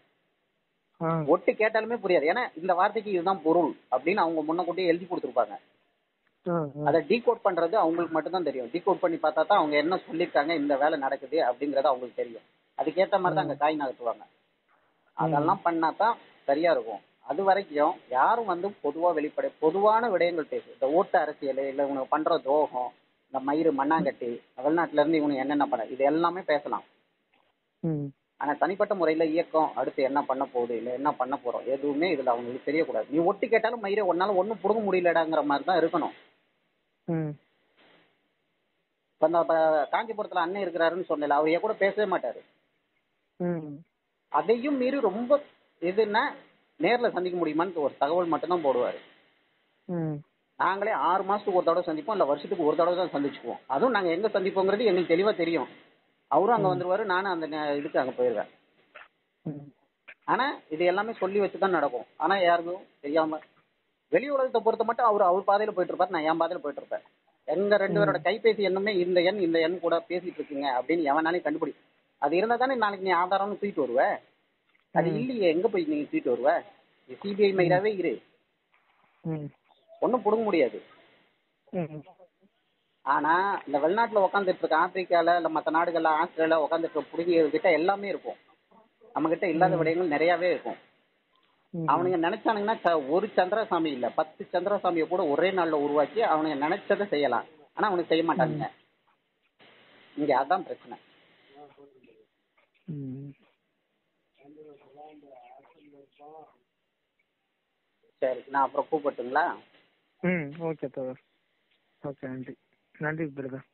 ஆ
ஒட்டு கேட்டாலுமே புரியாது ஏன்னா இந்த வார்த்தைக்கு இதுதான் பொருள் அப்படின்னு அவங்க முன்னக்கூட்டியே எழுதி கொடுத்துருப்பாங்க
ஆ, ஆ.
அதை டீகோட் பண்றது அவங்களுக்கு மட்டும்தான் தெரியும் டீகோட் பண்ணி பார்த்தா தான் அவங்க என்ன சொல்லியிருக்காங்க இந்த வேலை நடக்குது அப்படிங்கறது அவங்களுக்கு தெரியும் அதுக்கேத்த மாதிரி தான் அங்க காய் நகர்த்துவாங்க அதெல்லாம் பண்ணா தான் சரியா இருக்கும் அது வரைக்கும் யாரும் வந்து பொதுவா வெளிப்படை பொதுவான விடயங்கள் பேசு இந்த ஓட்டு அரசியல் இல்ல இவங்க பண்ற துரோகம் இந்த மயிறு மண்ணாங்கட்டி வெளிநாட்டுல இருந்து இவங்க என்னென்ன பண்ண இது எல்லாமே பேசலாம்
ம்
ஆனா தனிப்பட்ட முறையில இயக்கம் அடுத்து என்ன பண்ண போகுது இல்ல என்ன பண்ண போறோம் எதுவுமே இதுல அவங்களுக்கு தெரியக்கூடாது நீ ஒட்டு கேட்டாலும் மயிரை ஒன்னால ஒண்ணும் புடுங்க முடியலடாங்கிற மாதிரி தான் இருக்கணும்
ம்
இப்ப இந்த இப்ப காஞ்சிபுரத்துல அண்ணன் இருக்கிறாருன்னு சொன்னல அவர் என் கூட பேசவே மாட்டாரு
ம்
அதையும் மீறி ரொம்ப எதுன்னா நேர்ல சந்திக்க முடியுமான்னு ஒரு தகவல் மட்டும்தான் போடுவாரு
ம்
நாங்களே ஆறு மாசத்துக்கு ஒரு தடவை சந்திப்போம் இல்ல வருஷத்துக்கு ஒரு தடவை தான் சந்திச்சுக்குவோம் அதுவும் நாங்க எங்க சந்திப்போங்கிறது எங்களுக்கு தெளிவா தெரியும் அவரும் அங்க வந்துருவாரு நானும் அந்த நே- இதுக்கு அங்க போயிருவேன்
ம்
ஆனா இது எல்லாமே சொல்லி வச்சுதான் நடக்கும் ஆனா யாருக்கும் தெரியாம வெளி உலகத்தை பொறுத்த மட்டும் அவர் அவர் பாதையில போயிட்டு இருப்பாரு நான் என் பாதையில போயிட்டு இருப்பேன் எங்க ரெண்டு பேரோட கைபேசி எண்ணுமே இந்த எண் இந்த எண் கூட பேசிட்டு இருக்குங்க அப்படின்னு எவனாலையும் கண்டுபிடி அது இருந்தா தானே நாளைக்கு நீ ஆதாரம்னு தூக்கிட்டு வருவ அது
ம்.
இல்லையே எங்க போய் நீங்க தூக்கிட்டு வருவ சிபிஐ மயிலாவே இரு
ம்
ஒன்றும் பிடுங்க முடியாது
ம்
ஆனா இந்த வெளிநாட்டுல உட்காந்துட்டு இருக்க ஆப்பிரிக்கால இல்ல மற்ற நாடுகள்ல ஆஸ்திரேலியா உட்காந்துட்டு இருக்க புடுங்கியவர்கிட்ட எல்லாமே இருக்கும் நம்ம கிட்ட இல்லாத விடயங்கள் நிறையவே இருக்கும்
ம்.
அவனுங்க நினைச்சானுங்கன்னா ச- ஒரு சந்திரசாமி இல்ல பத்து சந்திரசாமியை கூட ஒரே நாள்ல உருவாக்கி அவனுங்க நினைச்சதை செய்யலாம் ஆனா அவனுக்கு செய்ய மாட்டானுங்க இங்க அதான் பிரச்சனை
ம்
சரி நான் அப்புறம் கூப்பிட்டுங்களா
ம் ஓகே தோழர் ஓகே நன்றி நன்றி பிரதர்